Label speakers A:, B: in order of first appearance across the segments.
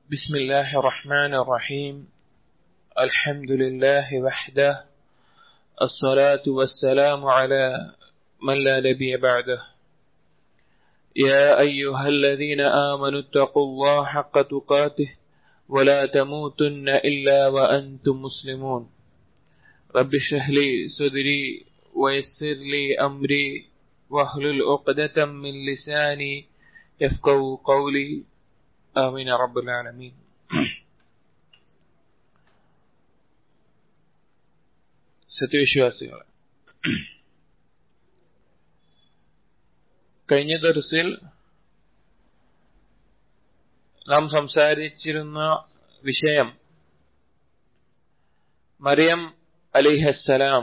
A: بسم الله الرحمن الرحيم الحمد لله وحده الصلاة والسلام على من لا نبي بعده يا أيها الذين آمنوا اتقوا الله حق تقاته ولا تموتن إلا وأنتم مسلمون رب اشرح لي صدري ويسر لي أمري واحلل عقدة من لساني يفقه قولي آمين يا رب العالمين സത്യവിശ്വാസികൾ കഴിഞ്ഞ ദർസിൽ നാം സംസാരിച്ചിരുന്ന വിഷയം മറിയം അലിഹസ്സലാം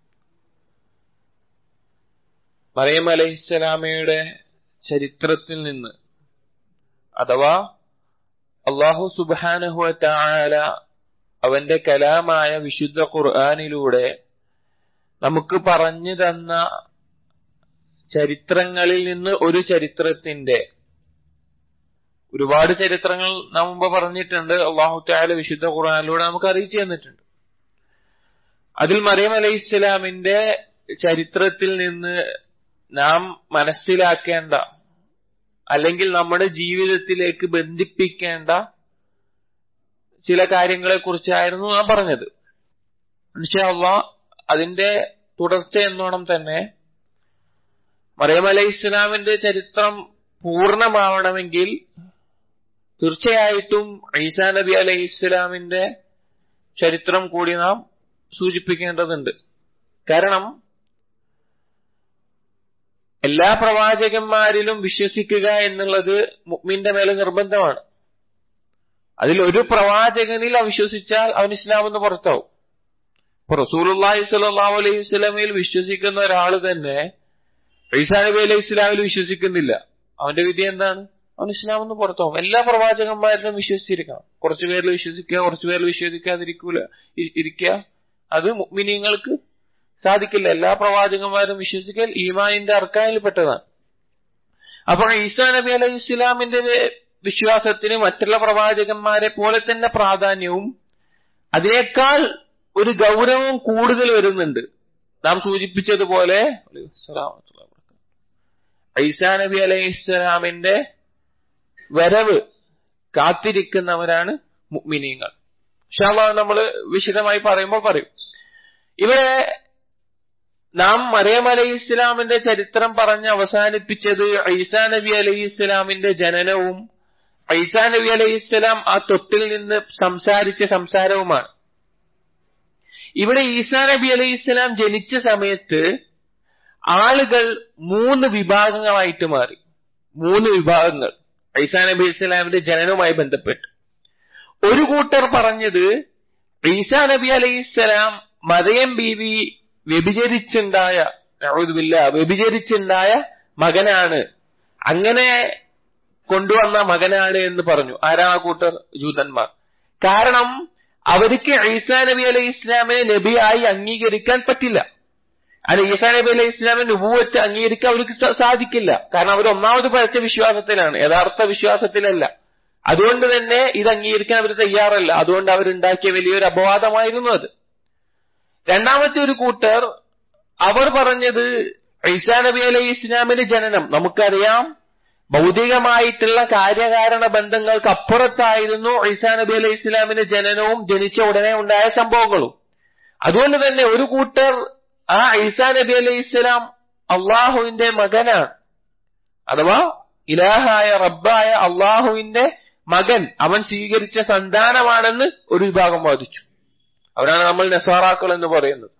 A: മറിയം അലഹിസ്സലാമയുടെ ചരിത്രത്തിൽ നിന്ന് അഥവാ അള്ളാഹു സുബാനഹുവ താല അവന്റെ കലാമായ വിശുദ്ധ ഖുർആാനിലൂടെ നമുക്ക് പറഞ്ഞു തന്ന ചരിത്രങ്ങളിൽ നിന്ന് ഒരു ചരിത്രത്തിന്റെ ഒരുപാട് ചരിത്രങ്ങൾ നാം മുമ്പ് പറഞ്ഞിട്ടുണ്ട് അള്ളാഹു താല വിശുദ്ധ ഖുർആാനിലൂടെ നമുക്ക് അറിയിച്ചു തന്നിട്ടുണ്ട് അതിൽ മറിയം അലൈഹി ഇസ്ലാമിന്റെ ചരിത്രത്തിൽ നിന്ന് നാം മനസ്സിലാക്കേണ്ട അല്ലെങ്കിൽ നമ്മുടെ ജീവിതത്തിലേക്ക് ബന്ധിപ്പിക്കേണ്ട ചില കാര്യങ്ങളെ കുറിച്ചായിരുന്നു നാം പറഞ്ഞത് അള്ള അതിന്റെ തുടർച്ച എന്നോണം തന്നെ മറിയം അലൈഹി ഇസ്ലാമിന്റെ ചരിത്രം പൂർണ്ണമാവണമെങ്കിൽ തീർച്ചയായിട്ടും ഈസാ നബി അലൈഹി ഇസ്ലാമിന്റെ ചരിത്രം കൂടി നാം സൂചിപ്പിക്കേണ്ടതുണ്ട് കാരണം എല്ലാ പ്രവാചകന്മാരിലും വിശ്വസിക്കുക എന്നുള്ളത് മുഅ്മിന്റെ മേലെ നിർബന്ധമാണ് അതിൽ ഒരു പ്രവാചകനിൽ അവിശ്വസിച്ചാൽ അവൻ ഇസ്ലാമെന്ന് പുറത്താവും ഇപ്പൊ റസൂലുള്ളാഹി സ്വല്ലല്ലാഹു അലൈഹി വസല്ലമയിൽ വിശ്വസിക്കുന്ന ഒരാൾ തന്നെ ഈസാ നബി അലൈഹി ഇസ്ലാമിൽ വിശ്വസിക്കുന്നില്ല അവന്റെ വിധി എന്താണ് അവൻ ഇസ്ലാമെന്ന് പുറത്താവും എല്ലാ പ്രവാചകന്മാരിലും വിശ്വസിച്ചിരിക്കണം കുറച്ചു പേരിൽ വിശ്വസിക്കുക കുറച്ചു പേരിൽ വിശ്വസിക്കാതിരിക്കൂല ഇരിക്കുക അത് മുഅ്മിനീങ്ങൾക്ക് സാധിക്കില്ല എല്ലാ പ്രവാചകന്മാരും വിശ്വസിക്കൽ ഈമാനിന്റെ അർക്കാനിൽപ്പെട്ടതാണ് അപ്പോൾ ഈസാ നബി അലൈഹി ഇസ്ലാമിന്റെ വിശ്വാസത്തിന് മറ്റുള്ള പ്രവാചകന്മാരെ പോലെ തന്നെ പ്രാധാന്യവും അതിനേക്കാൾ ഒരു ഗൗരവവും കൂടുതൽ വരുന്നുണ്ട് നാം സൂചിപ്പിച്ചതുപോലെ ഐസാ നബി അലൈഹി ഇസ്ലാമിന്റെ വരവ് കാത്തിരിക്കുന്നവരാണ് മുഅ്മിനീങ്ങൾ ഇൻഷാല്ലാ നമ്മൾ വിശദമായി പറയുമ്പോൾ പറയും ഇവിടെ നാം മറിയം അലൈഹി ഇസ്ലാമിന്റെ ചരിത്രം പറഞ്ഞ് അവസാനിപ്പിച്ചത് ഐസാ നബി അലൈഹി ഇസ്ലാമിന്റെ ജനനവും ഐസാ നബി അലൈഹി ഇസ്ലാം ആ തൊട്ടിൽ നിന്ന് സംസാരിച്ച സംസാരവുമാണ് ഇവിടെ ഈസാ നബി അലൈഹി ഇസ്ലാം ജനിച്ച സമയത്ത് ആളുകൾ മൂന്ന് വിഭാഗങ്ങളായിട്ട് മാറി മൂന്ന് വിഭാഗങ്ങൾ ഐസാ നബി ഇസ്ലാമിന്റെ ജനനവുമായി ബന്ധപ്പെട്ട് ഒരു കൂട്ടർ പറഞ്ഞത് ഈസാ നബി അലൈഹി ഇസ്ലാം മതയം ബീവി വ്യഭിചരിച്ചുണ്ടായ ഔദുബില്ല വ്യഭിചരിച്ചുണ്ടായ മകനാണ് അങ്ങനെ കൊണ്ടുവന്ന മകനാണ് എന്ന് പറഞ്ഞു ആരാ ആ കൂട്ടർ ജൂതന്മാർ കാരണം അവർക്ക് ഈസാ നബി അലൈഹി ഇസ്ലാമിനെ നബിയായി അംഗീകരിക്കാൻ പറ്റില്ല അത് ഈസാ നബി അലൈഹി ഇസ്ലാമിന്റെ നുപൂവത്ത് അംഗീകരിക്കാൻ അവർക്ക് സാധിക്കില്ല കാരണം അവർ ഒന്നാമത് പഴച്ച വിശ്വാസത്തിലാണ് യഥാർത്ഥ വിശ്വാസത്തിലല്ല അതുകൊണ്ട് തന്നെ ഇത് അംഗീകരിക്കാൻ അവർ തയ്യാറല്ല അതുകൊണ്ട് അവരുണ്ടാക്കിയ വലിയൊരു അപവാദമായിരുന്നു അത് രണ്ടാമത്തെ ഒരു കൂട്ടർ അവർ പറഞ്ഞത് ഈസാ നബി അലൈഹി ഇസ്ലാമിന്റെ ജനനം നമുക്കറിയാം ഭൗതികമായിട്ടുള്ള കാര്യകാരണ ബന്ധങ്ങൾക്ക് അപ്പുറത്തായിരുന്നു ഈസാ നബി അലൈഹി ഇസ്ലാമിന്റെ ജനനവും ജനിച്ച ഉടനെ ഉണ്ടായ സംഭവങ്ങളും അതുകൊണ്ട് തന്നെ ഒരു കൂട്ടർ ആ ഈസാ നബി അലൈഹി ഇസ്ലാം അള്ളാഹുവിന്റെ മകനാണ് അഥവാ ഇലാഹായ റബ്ബായ അള്ളാഹുവിന്റെ മകൻ അവൻ സ്വീകരിച്ച സന്താനമാണെന്ന് ഒരു വിഭാഗം വാദിച്ചു അവരാണ് നമ്മൾ നസാറാക്കൾ എന്ന് പറയുന്നത്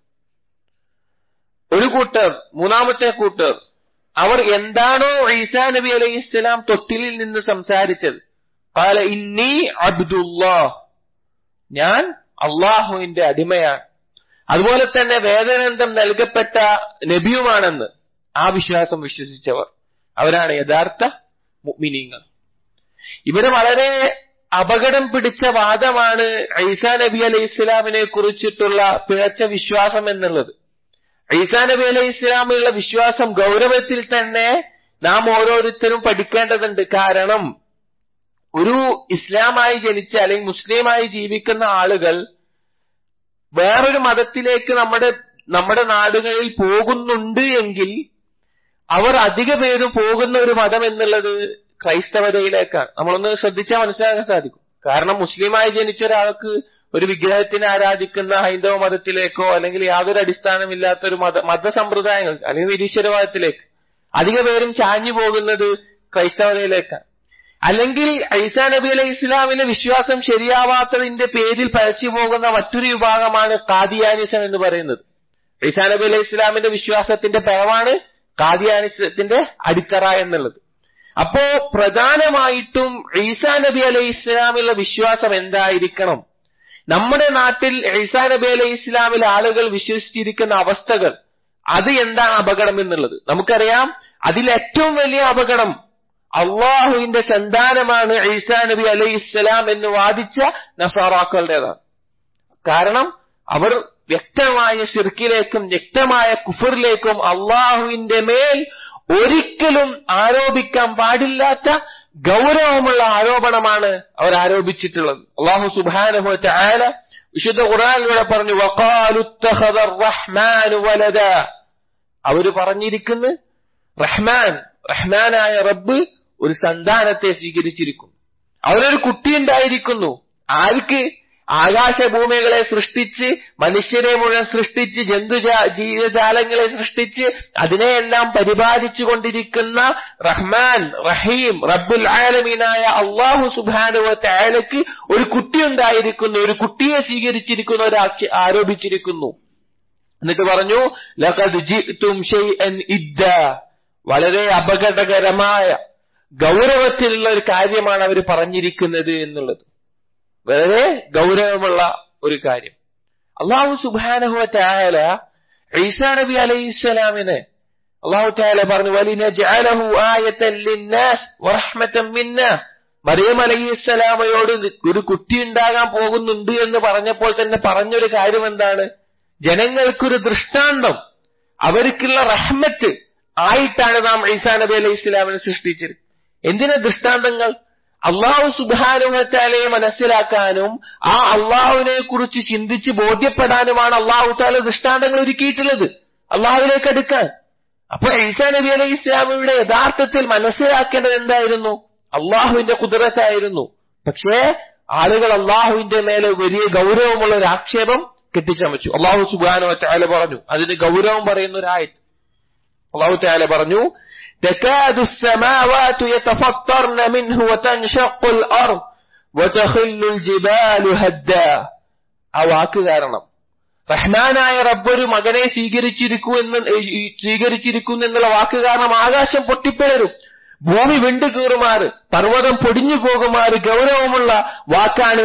A: ഒരു കൂട്ടർ മൂന്നാമത്തെ കൂട്ടർ അവർ എന്താണോ ഈസാ നബി അലൈഹി ഇസ്ലാം തൊട്ടിലിൽ നിന്ന് സംസാരിച്ചത് കാല ഇന്നി അബ്ദുല്ലാ ഞാൻ അള്ളാഹുവിന്റെ അടിമയാണ് അതുപോലെ തന്നെ വേദനന്തം നൽകപ്പെട്ട നബിയുമാണെന്ന് ആ വിശ്വാസം വിശ്വസിച്ചവർ അവരാണ് യഥാർത്ഥ മുഅ്മിനീങ്ങൾ ഇവിടെ വളരെ അപകടം പിടിച്ച വാദമാണ് ഐസാ നബി അലൈഹി ഇസ്ലാമിനെ കുറിച്ചിട്ടുള്ള പിഴച്ച വിശ്വാസം എന്നുള്ളത് ഈസാ നബി അലൈഹി ഇസ്ലാമിലുള്ള വിശ്വാസം ഗൗരവത്തിൽ തന്നെ നാം ഓരോരുത്തരും പഠിക്കേണ്ടതുണ്ട് കാരണം ഒരു ഇസ്ലാമായി ജനിച്ച അല്ലെങ്കിൽ മുസ്ലിമായി ജീവിക്കുന്ന ആളുകൾ വേറൊരു മതത്തിലേക്ക് നമ്മുടെ നമ്മുടെ നാടുകളിൽ പോകുന്നുണ്ട് എങ്കിൽ അവർ അധിക പേരും പോകുന്ന ഒരു മതം എന്നുള്ളത് ക്രൈസ്തവതയിലേക്കാണ് നമ്മളൊന്ന് ശ്രദ്ധിച്ചാൽ മനസ്സിലാക്കാൻ സാധിക്കും കാരണം മുസ്ലിമായി ജനിച്ച ഒരാൾക്ക് ഒരു വിഗ്രഹത്തിനെ ആരാധിക്കുന്ന ഹൈന്ദവ മതത്തിലേക്കോ അല്ലെങ്കിൽ യാതൊരു അടിസ്ഥാനമില്ലാത്ത ഒരു മത മതസമ്പ്രദായങ്ങൾ അല്ലെങ്കിൽ നിരീശ്വരവാദത്തിലേക്ക് അധിക പേരും ചാഞ്ഞു പോകുന്നത് ക്രൈസ്തവതയിലേക്കാണ് അല്ലെങ്കിൽ ഐസാ നബി അലൈഹി ഇസ്ലാമിന്റെ വിശ്വാസം ശരിയാവാത്തതിന്റെ പേരിൽ പഴച്ചു പോകുന്ന മറ്റൊരു വിഭാഗമാണ് കാദിയാനിസം എന്ന് പറയുന്നത് ഐസാ നബി അലൈഹി ഇസ്ലാമിന്റെ വിശ്വാസത്തിന്റെ പിറവാണ് കാദിയാനിസത്തിന്റെ അടിത്തറ എന്നുള്ളത് അപ്പോ പ്രധാനമായിട്ടും ഈസാ നബി അലൈഹി ഇസ്ലാമിലുള്ള വിശ്വാസം എന്തായിരിക്കണം നമ്മുടെ നാട്ടിൽ ഈസാ നബി അലൈഹി ഇസ്ലാമിൽ ആളുകൾ വിശ്വസിച്ചിരിക്കുന്ന അവസ്ഥകൾ അത് എന്താണ് അപകടം എന്നുള്ളത് നമുക്കറിയാം അതിൽ ഏറ്റവും വലിയ അപകടം അള്ളാഹുവിന്റെ സന്താനമാണ് ഈസാ നബി അലൈഹി ഇസ്ലാം എന്ന് വാദിച്ച നസാറാക്കളുടേതാണ് കാരണം അവർ വ്യക്തമായ ഷിർക്കിലേക്കും വ്യക്തമായ കുഫറിലേക്കും അള്ളാഹുവിന്റെ മേൽ ഒരിക്കലും ആരോപിക്കാൻ പാടില്ലാത്ത ഗൗരവമുള്ള ആരോപണമാണ് അവർ ആരോപിച്ചിട്ടുള്ളത് അള്ളാഹു സുബാനഹു ആല വിശുദ്ധ ഖുറാനിലൂടെ പറഞ്ഞു റഹ്മാൻ വലദ അവര് പറഞ്ഞിരിക്കുന്നു റഹ്മാൻ റഹ്മാനായ റബ്ബ് ഒരു സന്താനത്തെ സ്വീകരിച്ചിരിക്കുന്നു അവരൊരു കുട്ടിയുണ്ടായിരിക്കുന്നു ആർക്ക് ആകാശഭൂമികളെ സൃഷ്ടിച്ച് മനുഷ്യരെ മുഴുവൻ സൃഷ്ടിച്ച് ജന്തു ജീവജാലങ്ങളെ സൃഷ്ടിച്ച് അതിനെയെല്ലാം പരിപാലിച്ചു കൊണ്ടിരിക്കുന്ന റഹ്മാൻ റഹീം റബ്ബുൽ ആലമീനായ അള്ളാഹു സുബാനുവ താലക്ക് ഒരു കുട്ടിയുണ്ടായിരിക്കുന്നു ഒരു കുട്ടിയെ സ്വീകരിച്ചിരിക്കുന്നു ഒരു ആരോപിച്ചിരിക്കുന്നു എന്നിട്ട് പറഞ്ഞു ലഖദ് ജിഅ്തും ഷൈഅൻ ഇദ്ദ വളരെ അപകടകരമായ ഗൗരവത്തിലുള്ള ഒരു കാര്യമാണ് അവർ പറഞ്ഞിരിക്കുന്നത് എന്നുള്ളത് വളരെ ഗൗരവമുള്ള ഒരു കാര്യം അള്ളാഹു സുബാനഹുവ ടായാല ഈസാ നബി അലൈഹി സ്വലാമിനെ അള്ളാഹു ടായാല പറഞ്ഞു വലിന ജഅലഹു ആയത്തൻ ലിന്നാസ് വറഹ്മതൻ മിന്ന മറിയം അലൈഹിസ്സലാമയോട് ഒരു കുട്ടി ഉണ്ടാകാൻ പോകുന്നുണ്ട് എന്ന് പറഞ്ഞപ്പോൾ തന്നെ പറഞ്ഞൊരു കാര്യം എന്താണ് ജനങ്ങൾക്കൊരു ദൃഷ്ടാന്തം അവർക്കുള്ള റഹ്മത്ത് ആയിട്ടാണ് നാം ഈസാ നബി അലൈഹി ഇസ്ലാമിനെ സൃഷ്ടിച്ചത് എന്തിനാ ദൃഷ്ടാന്തങ്ങൾ അള്ളാഹു സുബാനുഹത്താലയെ മനസ്സിലാക്കാനും ആ അള്ളാഹുവിനെ കുറിച്ച് ചിന്തിച്ച് ബോധ്യപ്പെടാനുമാണ് അള്ളാഹു താല ദൃഷ്ടാന്തങ്ങൾ ഒരുക്കിയിട്ടുള്ളത് അള്ളാഹുവിലേക്ക് അടുക്കാൻ അപ്പൊ ഈസാ നബി അലൈഹി ഇസ്ലാമിയുടെ യഥാർത്ഥത്തിൽ മനസ്സിലാക്കേണ്ടത് എന്തായിരുന്നു അള്ളാഹുവിന്റെ കുതിരത്തായിരുന്നു പക്ഷേ ആളുകൾ അള്ളാഹുവിന്റെ മേലെ വലിയ ഗൗരവമുള്ള ഒരു ആക്ഷേപം കെട്ടിച്ചമച്ചു അള്ളാഹു സുബാനു താല പറഞ്ഞു അതിന് ഗൗരവം പറയുന്ന ഒരായത് അള്ളാഹു താല പറഞ്ഞു تكاد السماوات يتفطرن منه وتنشق الأرض وتخل الجبال هدا ആ വാക്ക് കാരണം റഹ്മാനായ റബ്ബൊരു മകനെ സ്വീകരിച്ചിരിക്കൂ എന്ന് സ്വീകരിച്ചിരിക്കുന്നു എന്നുള്ള വാക്ക് കാരണം ആകാശം പൊട്ടിപ്പിളരും ഭൂമി വിണ്ടു കീറുമാറ് പർവ്വതം പൊടിഞ്ഞു പോകുമാറ് ഗൗരവമുള്ള വാക്കാണ്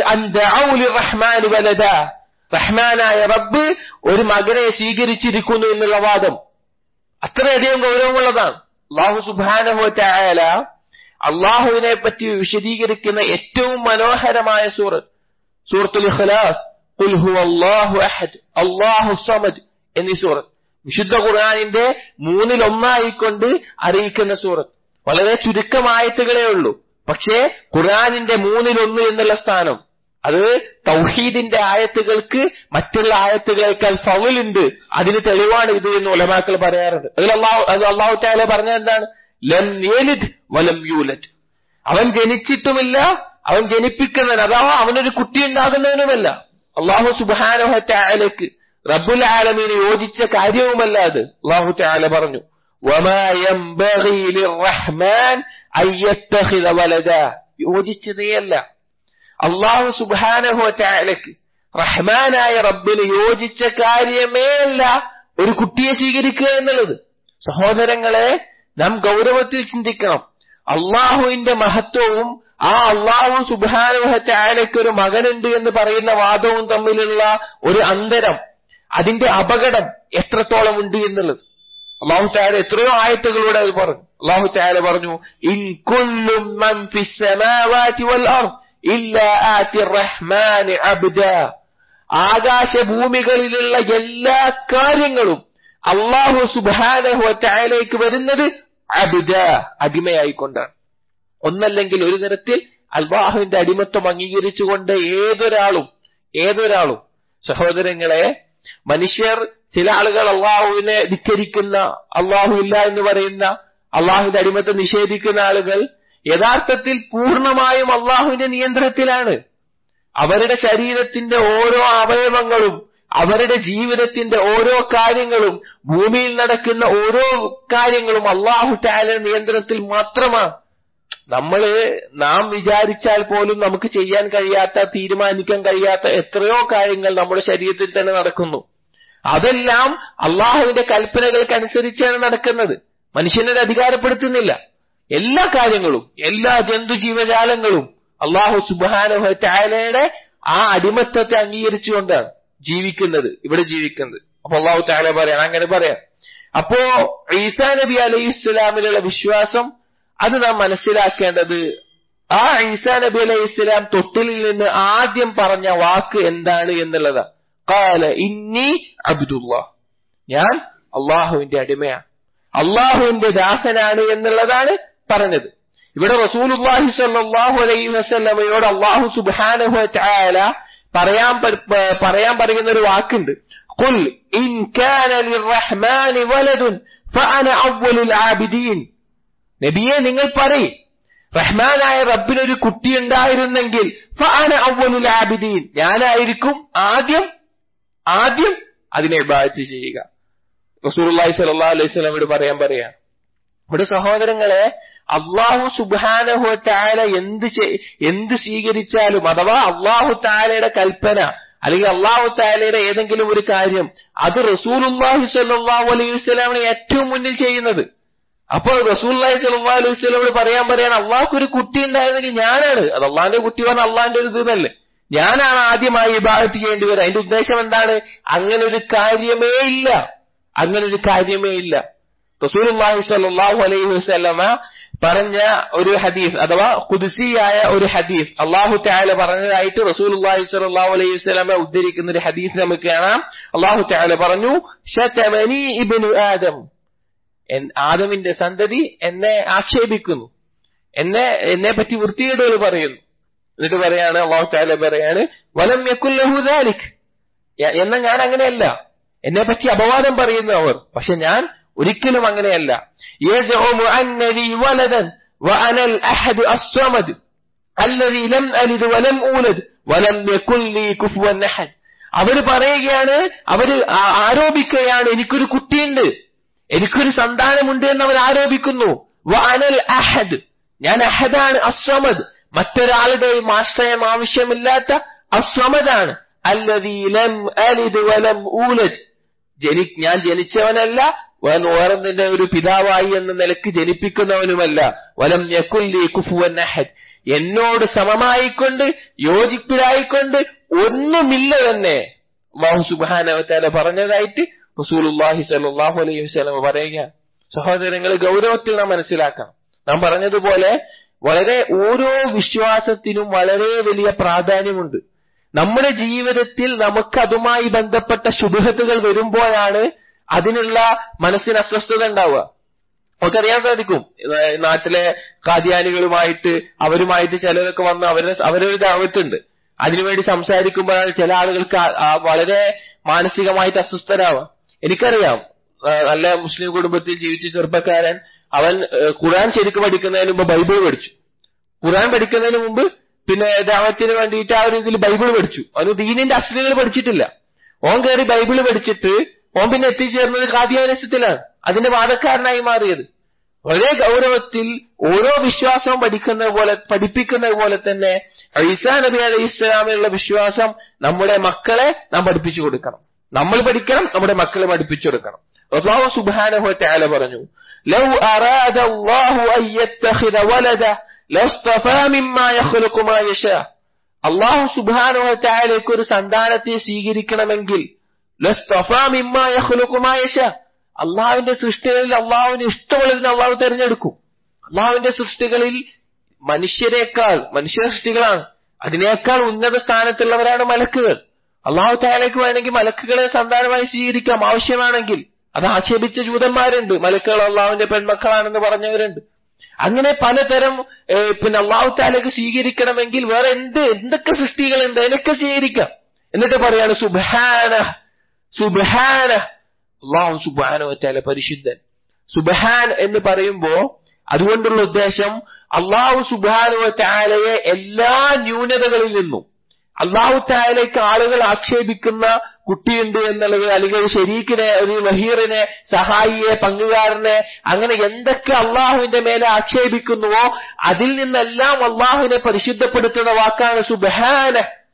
A: റഹ്മാൻ വലത റഹ്മാനായ റബ്ബ് ഒരു മകനെ സ്വീകരിച്ചിരിക്കുന്നു എന്നുള്ള വാദം അത്രയധികം ഗൗരവമുള്ളതാണ് അള്ളാഹു സുബാനഹുല അള്ളാഹുവിനെ പറ്റി വിശദീകരിക്കുന്ന ഏറ്റവും മനോഹരമായ സൂറത്ത് സൂറത്തുൽ ഇഖ്ലാസ് ഖുൽ ഹുവല്ലാഹു അഹദ് അല്ലാഹു സമദ് എന്നീ സൂറത്ത് വിശുദ്ധ ഖുർആനിന്റെ മൂന്നിലൊന്നായിക്കൊണ്ട് അറിയിക്കുന്ന സൂറത്ത് വളരെ ചുരുക്കമായത്തുകളേ ഉള്ളൂ പക്ഷേ ഖുർആനിന്റെ മൂന്നിലൊന്ന് എന്നുള്ള സ്ഥാനം അത് തൗഹീദിന്റെ ആയത്തുകൾക്ക് മറ്റുള്ള ആയത്തുകളേക്കാൾ ഫവലുണ്ട് അതിന് തെളിവാണ് ഇത് എന്ന് ഉലമാക്കൾ പറയാറുണ്ട് അതിൽ അള്ളാഹു അത് അള്ളാഹു താല പറഞ്ഞ എന്താണ് ലം യേലിദ് വലം യൂലറ്റ് അവൻ ജനിച്ചിട്ടുമില്ല അവൻ ജനിപ്പിക്കുന്നവൻ അഥവാ അവനൊരു കുട്ടി ഉണ്ടാകുന്നവനുമല്ല അള്ളാഹു സുബാനഹ താലക്ക് റബ്ബുൽ ആലമീന് യോജിച്ച കാര്യവുമല്ല അത് അള്ളാഹു താല പറഞ്ഞു യോജിച്ചതേയല്ല അള്ളാഹു സുബാനഹു ചാലക്ക് റഹ്മാനായ റബ്ബിന് യോജിച്ച കാര്യമേ അല്ല ഒരു കുട്ടിയെ സ്വീകരിക്കുക എന്നുള്ളത് സഹോദരങ്ങളെ നാം ഗൗരവത്തിൽ ചിന്തിക്കണം അള്ളാഹുവിന്റെ മഹത്വവും ആ അള്ളാഹു സുബാനുഹ ചാലയ്ക്ക് ഒരു മകനുണ്ട് എന്ന് പറയുന്ന വാദവും തമ്മിലുള്ള ഒരു അന്തരം അതിന്റെ അപകടം എത്രത്തോളം ഉണ്ട് എന്നുള്ളത് അള്ളാഹു ചാല എത്രയോ ആയത്തുകളൂടെ അത് പറഞ്ഞു അള്ളാഹു ചാല പറഞ്ഞു ഇൻ കുല്ലും മൻ ഫിസ് സമാവാതി വൽ അർദ് റഹ്മാൻ അബ്ദ ആകാശഭൂമികളിലുള്ള എല്ലാ കാര്യങ്ങളും അള്ളാഹു സുബാനഹു ചായലേക്ക് വരുന്നത് അബ്ദ അടിമയായിക്കൊണ്ടാണ് ഒന്നല്ലെങ്കിൽ ഒരു തരത്തിൽ അള്ളാഹുവിന്റെ അടിമത്വം അംഗീകരിച്ചുകൊണ്ട് ഏതൊരാളും ഏതൊരാളും സഹോദരങ്ങളെ മനുഷ്യർ ചില ആളുകൾ അള്ളാഹുവിനെ ധിക്കരിക്കുന്ന അള്ളാഹു ഇല്ല എന്ന് പറയുന്ന അള്ളാഹുവിന്റെ അടിമത്വം നിഷേധിക്കുന്ന ആളുകൾ യഥാർത്ഥത്തിൽ പൂർണ്ണമായും അള്ളാഹുവിന്റെ നിയന്ത്രണത്തിലാണ് അവരുടെ ശരീരത്തിന്റെ ഓരോ അവയവങ്ങളും അവരുടെ ജീവിതത്തിന്റെ ഓരോ കാര്യങ്ങളും ഭൂമിയിൽ നടക്കുന്ന ഓരോ കാര്യങ്ങളും അള്ളാഹു താല നിയന്ത്രണത്തിൽ മാത്രമാണ് നമ്മള് നാം വിചാരിച്ചാൽ പോലും നമുക്ക് ചെയ്യാൻ കഴിയാത്ത തീരുമാനിക്കാൻ കഴിയാത്ത എത്രയോ കാര്യങ്ങൾ നമ്മുടെ ശരീരത്തിൽ തന്നെ നടക്കുന്നു അതെല്ലാം അള്ളാഹുവിന്റെ കൽപ്പനകൾക്കനുസരിച്ചാണ് നടക്കുന്നത് മനുഷ്യനെ അധികാരപ്പെടുത്തുന്നില്ല എല്ലാ കാര്യങ്ങളും എല്ലാ ജന്തു ജീവജാലങ്ങളും അള്ളാഹു സുബാനുഹ താലയുടെ ആ അടിമത്തത്തെ അംഗീകരിച്ചുകൊണ്ടാണ് ജീവിക്കുന്നത് ഇവിടെ ജീവിക്കുന്നത് അപ്പൊ അള്ളാഹു താല പറയാം അങ്ങനെ പറയാം അപ്പോ ഈസാ നബി അലൈഹി ഇസ്ലാമിലുള്ള വിശ്വാസം അത് നാം മനസ്സിലാക്കേണ്ടത് ആ ഈസാ നബി അലൈഹി ഇസ്ലാം തൊട്ടിലിൽ നിന്ന് ആദ്യം പറഞ്ഞ വാക്ക് എന്താണ് എന്നുള്ളതാണ് കാല ഇന്നി അബ്ദുല്ലാ ഞാൻ അള്ളാഹുവിന്റെ അടിമയാണ് അള്ളാഹുവിന്റെ ദാസനാണ് എന്നുള്ളതാണ് പറഞ്ഞത് ഇവിടെ റസൂലുല്ലാഹി സല്ലല്ലാഹു അലൈഹി വസല്ലമയോട് അള്ളാഹു സുബ്ഹാനഹു തആല പറയാൻ പറയാൻ പറയുന്ന ഒരു വാക്കുണ്ട് ഖുൽ ഇൻ കാന ലിർറഹ്മാനി വലദുൻ ഫഅന അവ്വലുൽ ആബിദീൻ നബിയെ നിങ്ങൾ പറയും റഹ്മാനായ റബ്ബിനൊരു കുട്ടി ഉണ്ടായിരുന്നെങ്കിൽ ഫഅന അവ്വലുൽ ആബിദീൻ ഞാനായിരിക്കും ആദ്യം ആദ്യം അതിനെ ഇബാദത്ത് ചെയ്യുക റസൂലുള്ളാഹി സ്വല്ലല്ലാഹു അലൈഹി വസല്ലമയോട് പറയാൻ പറയാ ഇവിടെ സഹോദരങ്ങളെ അള്ളാഹു സുബാനഹു താല എന്ത് എന്ത് സ്വീകരിച്ചാലും അഥവാ അള്ളാഹു താലയുടെ കൽപ്പന അല്ലെങ്കിൽ അള്ളാഹു താലയുടെ ഏതെങ്കിലും ഒരു കാര്യം അത് റസൂലുല്ലാഹി സല്ലാഹു അലൈഹി വസ്ലാമിനെ ഏറ്റവും മുന്നിൽ ചെയ്യുന്നത് അപ്പോൾ റസൂല്ലാഹി സല്ലാ അലൈഹി വസ്ലാമോട് പറയാൻ പറയാൻ അള്ളാഹ്ക്ക് ഒരു കുട്ടി ഉണ്ടായിരുന്നെങ്കിൽ ഞാനാണ് അത് അള്ളാഹിന്റെ കുട്ടി പറഞ്ഞ അള്ളാഹിന്റെ ഒരു ഇതല്ലേ ഞാനാണ് ആദ്യമായി ഇബാദത്ത് ചെയ്യേണ്ടി വരിക അതിന്റെ ഉദ്ദേശം എന്താണ് അങ്ങനെ ഒരു കാര്യമേ ഇല്ല അങ്ങനെ ഒരു കാര്യമേ ഇല്ല റസൂലുല്ലാഹി സല്ലാഹു അലൈഹി വസ്ലമ പറഞ്ഞ ഒരു ഹദീസ് അഥവാ കുതിസിയായ ഒരു ഹദീസ് അള്ളാഹു താല പറഞ്ഞതായിട്ട് റസൂലുല്ലാഹി സ്വല്ലല്ലാഹു അലൈഹി വസല്ലമ ഉദ്ധരിക്കുന്ന ഒരു ഹദീസ് നമുക്ക് കാണാം അള്ളാഹു താല പറഞ്ഞു ശതമനി ഇബ്നു ആദം ആദമിന്റെ സന്തതി എന്നെ ആക്ഷേപിക്കുന്നു എന്നെ എന്നെ പറ്റി വൃത്തികേടുകൾ പറയുന്നു എന്നിട്ട് പറയാണ് അള്ളാഹു താല പറയാണ് വലം യക്കുല്ലഹു ദാലിക് എന്ന ഞാൻ അങ്ങനെയല്ല എന്നെ പറ്റി അപവാദം പറയുന്നു അവർ പക്ഷെ ഞാൻ ഒരിക്കലും അങ്ങനെയല്ല يزعم أن لي ولدا وأنا الأحد الصمد الذي لم ألد ولم أولد ولم يكن لي كفوا أحد അവര് പറയുകയാണ് അവര് ആരോപിക്കുകയാണ് എനിക്കൊരു കുട്ടിയുണ്ട് എനിക്കൊരു സന്താനമുണ്ട് എന്ന് അവർ ആരോപിക്കുന്നു വഅനൽ അഹദ് ഞാൻ അഹദാണ് അസ്വമദ് മറ്റൊരാളുടെയും ആശ്രയം ആവശ്യമില്ലാത്ത അസ്വമദാണ് അല്ലദീ ലം അലിദ് വലം ഊലദ് ജനി ഞാൻ ജനിച്ചവനല്ല വേറൊന്നിന്റെ ഒരു പിതാവായി എന്ന നിലക്ക് ജനിപ്പിക്കുന്നവനുമല്ല വലം യക്കുല്ലി കുഫുവൻ അഹദ് എന്നോട് സമമായിക്കൊണ്ട് യോജിപ്പിലായിക്കൊണ്ട് ഒന്നുമില്ല തന്നെ അള്ളാഹു സുബാനവത്താല പറഞ്ഞതായിട്ട് റസൂലുല്ലാഹി സല്ലാഹു അലൈഹി വസ്ലം പറയുക സഹോദരങ്ങൾ ഗൗരവത്തിൽ നാം മനസ്സിലാക്കണം നാം പറഞ്ഞതുപോലെ വളരെ ഓരോ വിശ്വാസത്തിനും വളരെ വലിയ പ്രാധാന്യമുണ്ട് നമ്മുടെ ജീവിതത്തിൽ നമുക്ക് അതുമായി ബന്ധപ്പെട്ട ശുഭത്തുകൾ വരുമ്പോഴാണ് അതിനുള്ള മനസ്സിന് അസ്വസ്ഥത ഉണ്ടാവുക നമുക്കറിയാൻ സാധിക്കും നാട്ടിലെ കാദ്യാനികളുമായിട്ട് അവരുമായിട്ട് ചിലരൊക്കെ വന്ന് അവരുടെ അവരൊരു ദാവത്തുണ്ട് അതിനുവേണ്ടി സംസാരിക്കുമ്പോഴാണ് ചില ആളുകൾക്ക് വളരെ മാനസികമായിട്ട് അസ്വസ്ഥരാവുക എനിക്കറിയാം നല്ല മുസ്ലിം കുടുംബത്തിൽ ജീവിച്ച ചെറുപ്പക്കാരൻ അവൻ ഖുറാൻ ശരിക്കും പഠിക്കുന്നതിന് മുമ്പ് ബൈബിൾ പഠിച്ചു ഖുറാൻ പഠിക്കുന്നതിന് മുമ്പ് പിന്നെ ദാവത്തിന് വേണ്ടിയിട്ട് ആ ഒരു ഇതിൽ ബൈബിൾ പഠിച്ചു അവന് ദീനിന്റെ അശ്ലീകൾ പഠിച്ചിട്ടില്ല ഓൻ കയറി ബൈബിൾ പഠിച്ചിട്ട് ഓൻ പിന്നെ എത്തിച്ചേർന്നത് കാദ്യാനസ്യത്തിലാണ് അതിന്റെ വാദക്കാരനായി മാറിയത് വളരെ ഗൗരവത്തിൽ ഓരോ വിശ്വാസവും പഠിക്കുന്ന പോലെ പഠിപ്പിക്കുന്ന പോലെ തന്നെ ഈസാ നബി അലൈഹി ഇസ്ലാമിലുള്ള വിശ്വാസം നമ്മുടെ മക്കളെ നാം പഠിപ്പിച്ചു കൊടുക്കണം നമ്മൾ പഠിക്കണം നമ്മുടെ മക്കളെ പഠിപ്പിച്ചു കൊടുക്കണം അള്ളാഹു സുബ്ഹാനഹു തആല പറഞ്ഞു ലൗ അറാദ അല്ലാഹു അൻ യത്തഖിദ വലദ ലസ്തഫാ മിമ്മാ യഖ്ലുഖു മാ യശാ അള്ളാഹു സുബ്ഹാനഹു തആലയ്ക്ക് ഒരു സന്താനത്തെ സ്വീകരിക്കണമെങ്കിൽ ലസ്തഫാ മിമ്മാ യഖ്ലുഖു മാ യശാ അള്ളാഹുവിന്റെ സൃഷ്ടികളിൽ അള്ളാഹുവിന് ഇഷ്ടമുള്ളതിന് അള്ളാഹു തെരഞ്ഞെടുക്കും അള്ളാഹുവിന്റെ സൃഷ്ടികളിൽ മനുഷ്യരെക്കാൾ മനുഷ്യ സൃഷ്ടികളാണ് അതിനേക്കാൾ ഉന്നത സ്ഥാനത്തുള്ളവരാണ് മലക്കുകൾ അള്ളാഹു താലേക്ക് വേണമെങ്കിൽ മലക്കുകളെ സന്താനമായി സ്വീകരിക്കാം ആവശ്യമാണെങ്കിൽ അത് ആക്ഷേപിച്ച ജൂതന്മാരുണ്ട് മലക്കുകൾ അള്ളാഹുവിന്റെ പെൺമക്കളാണെന്ന് പറഞ്ഞവരുണ്ട് അങ്ങനെ പലതരം ഏഹ്, പിന്നെ അള്ളാഹു താലേക്ക് സ്വീകരിക്കണമെങ്കിൽ വേറെ എന്ത് എന്തൊക്കെ സൃഷ്ടികളുണ്ട് അതിനൊക്കെ സ്വീകരിക്കാം എന്നിട്ട് പറയാണ് സുബാന സുബാന അള്ളാഹു സുബാന വറ്റാല പരിശുദ്ധൻ സുബഹാൻ എന്ന് പറയുമ്പോ അതുകൊണ്ടുള്ള ഉദ്ദേശം അള്ളാഹു സുബാനുവ താലയെ എല്ലാ ന്യൂനതകളിൽ നിന്നും അള്ളാഹു താലയ്ക്ക് ആളുകൾ ആക്ഷേപിക്കുന്ന കുട്ടിയുണ്ട് എന്നുള്ളത് അല്ലെങ്കിൽ ഒരു ശരീക്കിനെ ഒരു വഹീറിനെ സഹായിയെ പങ്കുകാരനെ അങ്ങനെ എന്തൊക്കെ അള്ളാഹുവിന്റെ മേലെ ആക്ഷേപിക്കുന്നുവോ അതിൽ നിന്നെല്ലാം അള്ളാഹുവിനെ പരിശുദ്ധപ്പെടുത്തുന്ന വാക്കാണ് സുബഹാന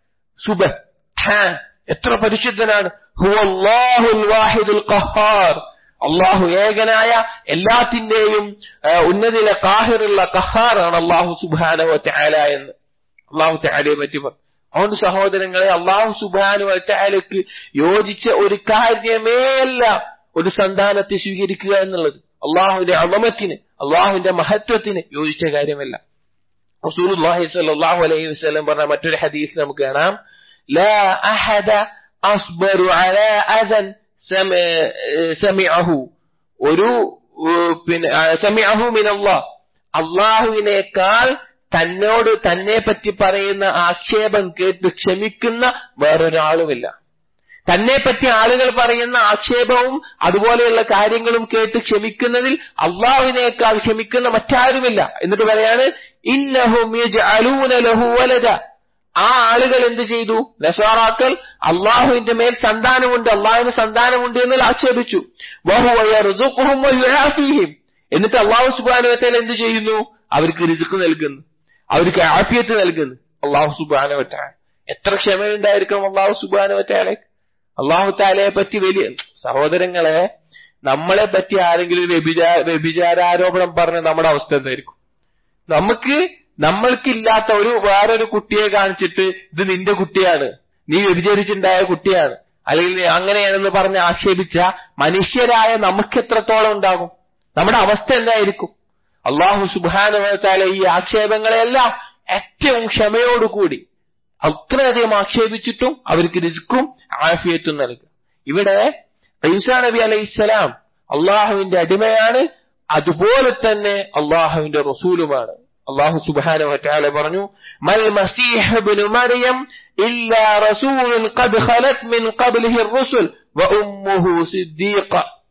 A: സുബഹാൻ എത്ര പരിശുദ്ധനാണ് ഹുവല്ലാഹുൽ വാഹിദുൽ ഖഹാർ അള്ളാഹു ഏകനായ എല്ലാത്തിന്റെയും ആ, ഉന്നതിയിലെ കാഹിറുള്ള കഹാറാണ് അള്ളാഹു സുബാനോ ത്യാല എന്ന് അള്ളാഹു ത്യാലയെ പറ്റി പറഞ്ഞു അതുകൊണ്ട് സഹോദരങ്ങളെ അള്ളാഹു സുബാനു ത്യാലക്ക് യോജിച്ച ഒരു കാര്യമേ അല്ല ഒരു സന്താനത്തെ സ്വീകരിക്കുക എന്നുള്ളത് അള്ളാഹുവിന്റെ അളമത്തിന് അള്ളാഹുവിന്റെ മഹത്വത്തിന് യോജിച്ച കാര്യമല്ല റസൂലുള്ളാഹി സ്വല്ലല്ലാഹു അലൈഹി വസല്ലം പറഞ്ഞ മറ്റൊരു ഹദീസ് നമുക്ക് കാണാം لا أحد أصبر على أذى سمع- سمعه ഒരു ഏഹ്, പിന്നെ ആ, സമിഅഹു മിനല്ലാഹ് അള്ളാഹുവിനേക്കാൾ തന്നോട് തന്നെ പറ്റി പറയുന്ന ആക്ഷേപം കേട്ട് ക്ഷമിക്കുന്ന വേറൊരാളുമില്ല തന്നെ പറ്റി ആളുകൾ പറയുന്ന ആക്ഷേപവും അതുപോലെയുള്ള കാര്യങ്ങളും കേട്ട് ക്ഷമിക്കുന്നതിൽ അള്ളാഹുവിനേക്കാൾ ക്ഷമിക്കുന്ന മറ്റാരുമില്ല എന്നിട്ട് പറയാണ് ഇന്നഹും യജ്അലൂന ലഹു വലദ ആ ആളുകൾ എന്ത് ചെയ്തു നസാറാക്കൾ അള്ളാഹുവിന്റെ മേൽ സന്താനമുണ്ട് അള്ളാഹുവിന് സന്താനമുണ്ട് എന്ന് ആക്ഷേപിച്ചു വഹുവ യർസുഖുഹും വയുആഫീഹിം എന്നിട്ട് അള്ളാഹു സുബ്ഹാനഹു എന്ത് ചെയ്യുന്നു അവർക്ക് റിസ്ക് നൽകുന്നു അവർക്ക് ആഫിയത്ത് നൽകുന്നു അള്ളാഹു സുബ്ഹാനഹു വതആല എത്ര ക്ഷമയുണ്ടായിരിക്കണം അള്ളാഹു സുബ്ഹാനഹു വതആലയ്ക്ക് അള്ളാഹു താലയെ പറ്റി വലിയ സഹോദരങ്ങളെ നമ്മളെ പറ്റി ആരെങ്കിലും ഒരു വ്യഭിചാര വ്യഭിചാരാരോപണം പറഞ്ഞ നമ്മുടെ അവസ്ഥ എന്തായിരിക്കും നമുക്ക് നമ്മൾക്കില്ലാത്ത ഒരു വേറൊരു കുട്ടിയെ കാണിച്ചിട്ട് ഇത് നിന്റെ കുട്ടിയാണ് നീ വ്യഭിചരിച്ചുണ്ടായ കുട്ടിയാണ് അല്ലെങ്കിൽ നീ അങ്ങനെയാണെന്ന് പറഞ്ഞ് ആക്ഷേപിച്ച മനുഷ്യരായ നമുക്ക് എത്രത്തോളം ഉണ്ടാകും നമ്മുടെ അവസ്ഥ എന്തായിരിക്കും അള്ളാഹു സുബാനുഭവത്താലെ ഈ ആക്ഷേപങ്ങളെല്ലാം ഏറ്റവും ക്ഷമയോടുകൂടി അത്രയധികം ആക്ഷേപിച്ചിട്ടും അവർക്ക് റിസ്ക്കും ആഫിയത്തും നൽകുക ഇവിടെ ഈസാ നബി അലൈഹിസ്സലാം അള്ളാഹുവിന്റെ അടിമയാണ് അതുപോലെ തന്നെ അള്ളാഹുവിന്റെ റസൂലുമാണ് അള്ളാഹു സുബ്ഹാനഹു വതആല പറഞ്ഞു മൽ മസീഹ് ഇബ്നു മറിയം ഇല്ലാ റസൂലുൻ ഖദ് ഖലത് മിൻ ഖബ്ലിഹി الرسل വഉമ്മുഹു സിദ്ദീഖ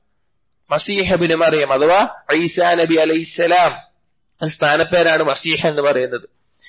A: മസീഹ് ഇബ്നു മറിയം അഥവാ ഈസാ നബി അലൈഹിസ്സലാം സ്ഥാനപ്പേരാണ് മസീഹ് എന്ന് പറയുന്നത്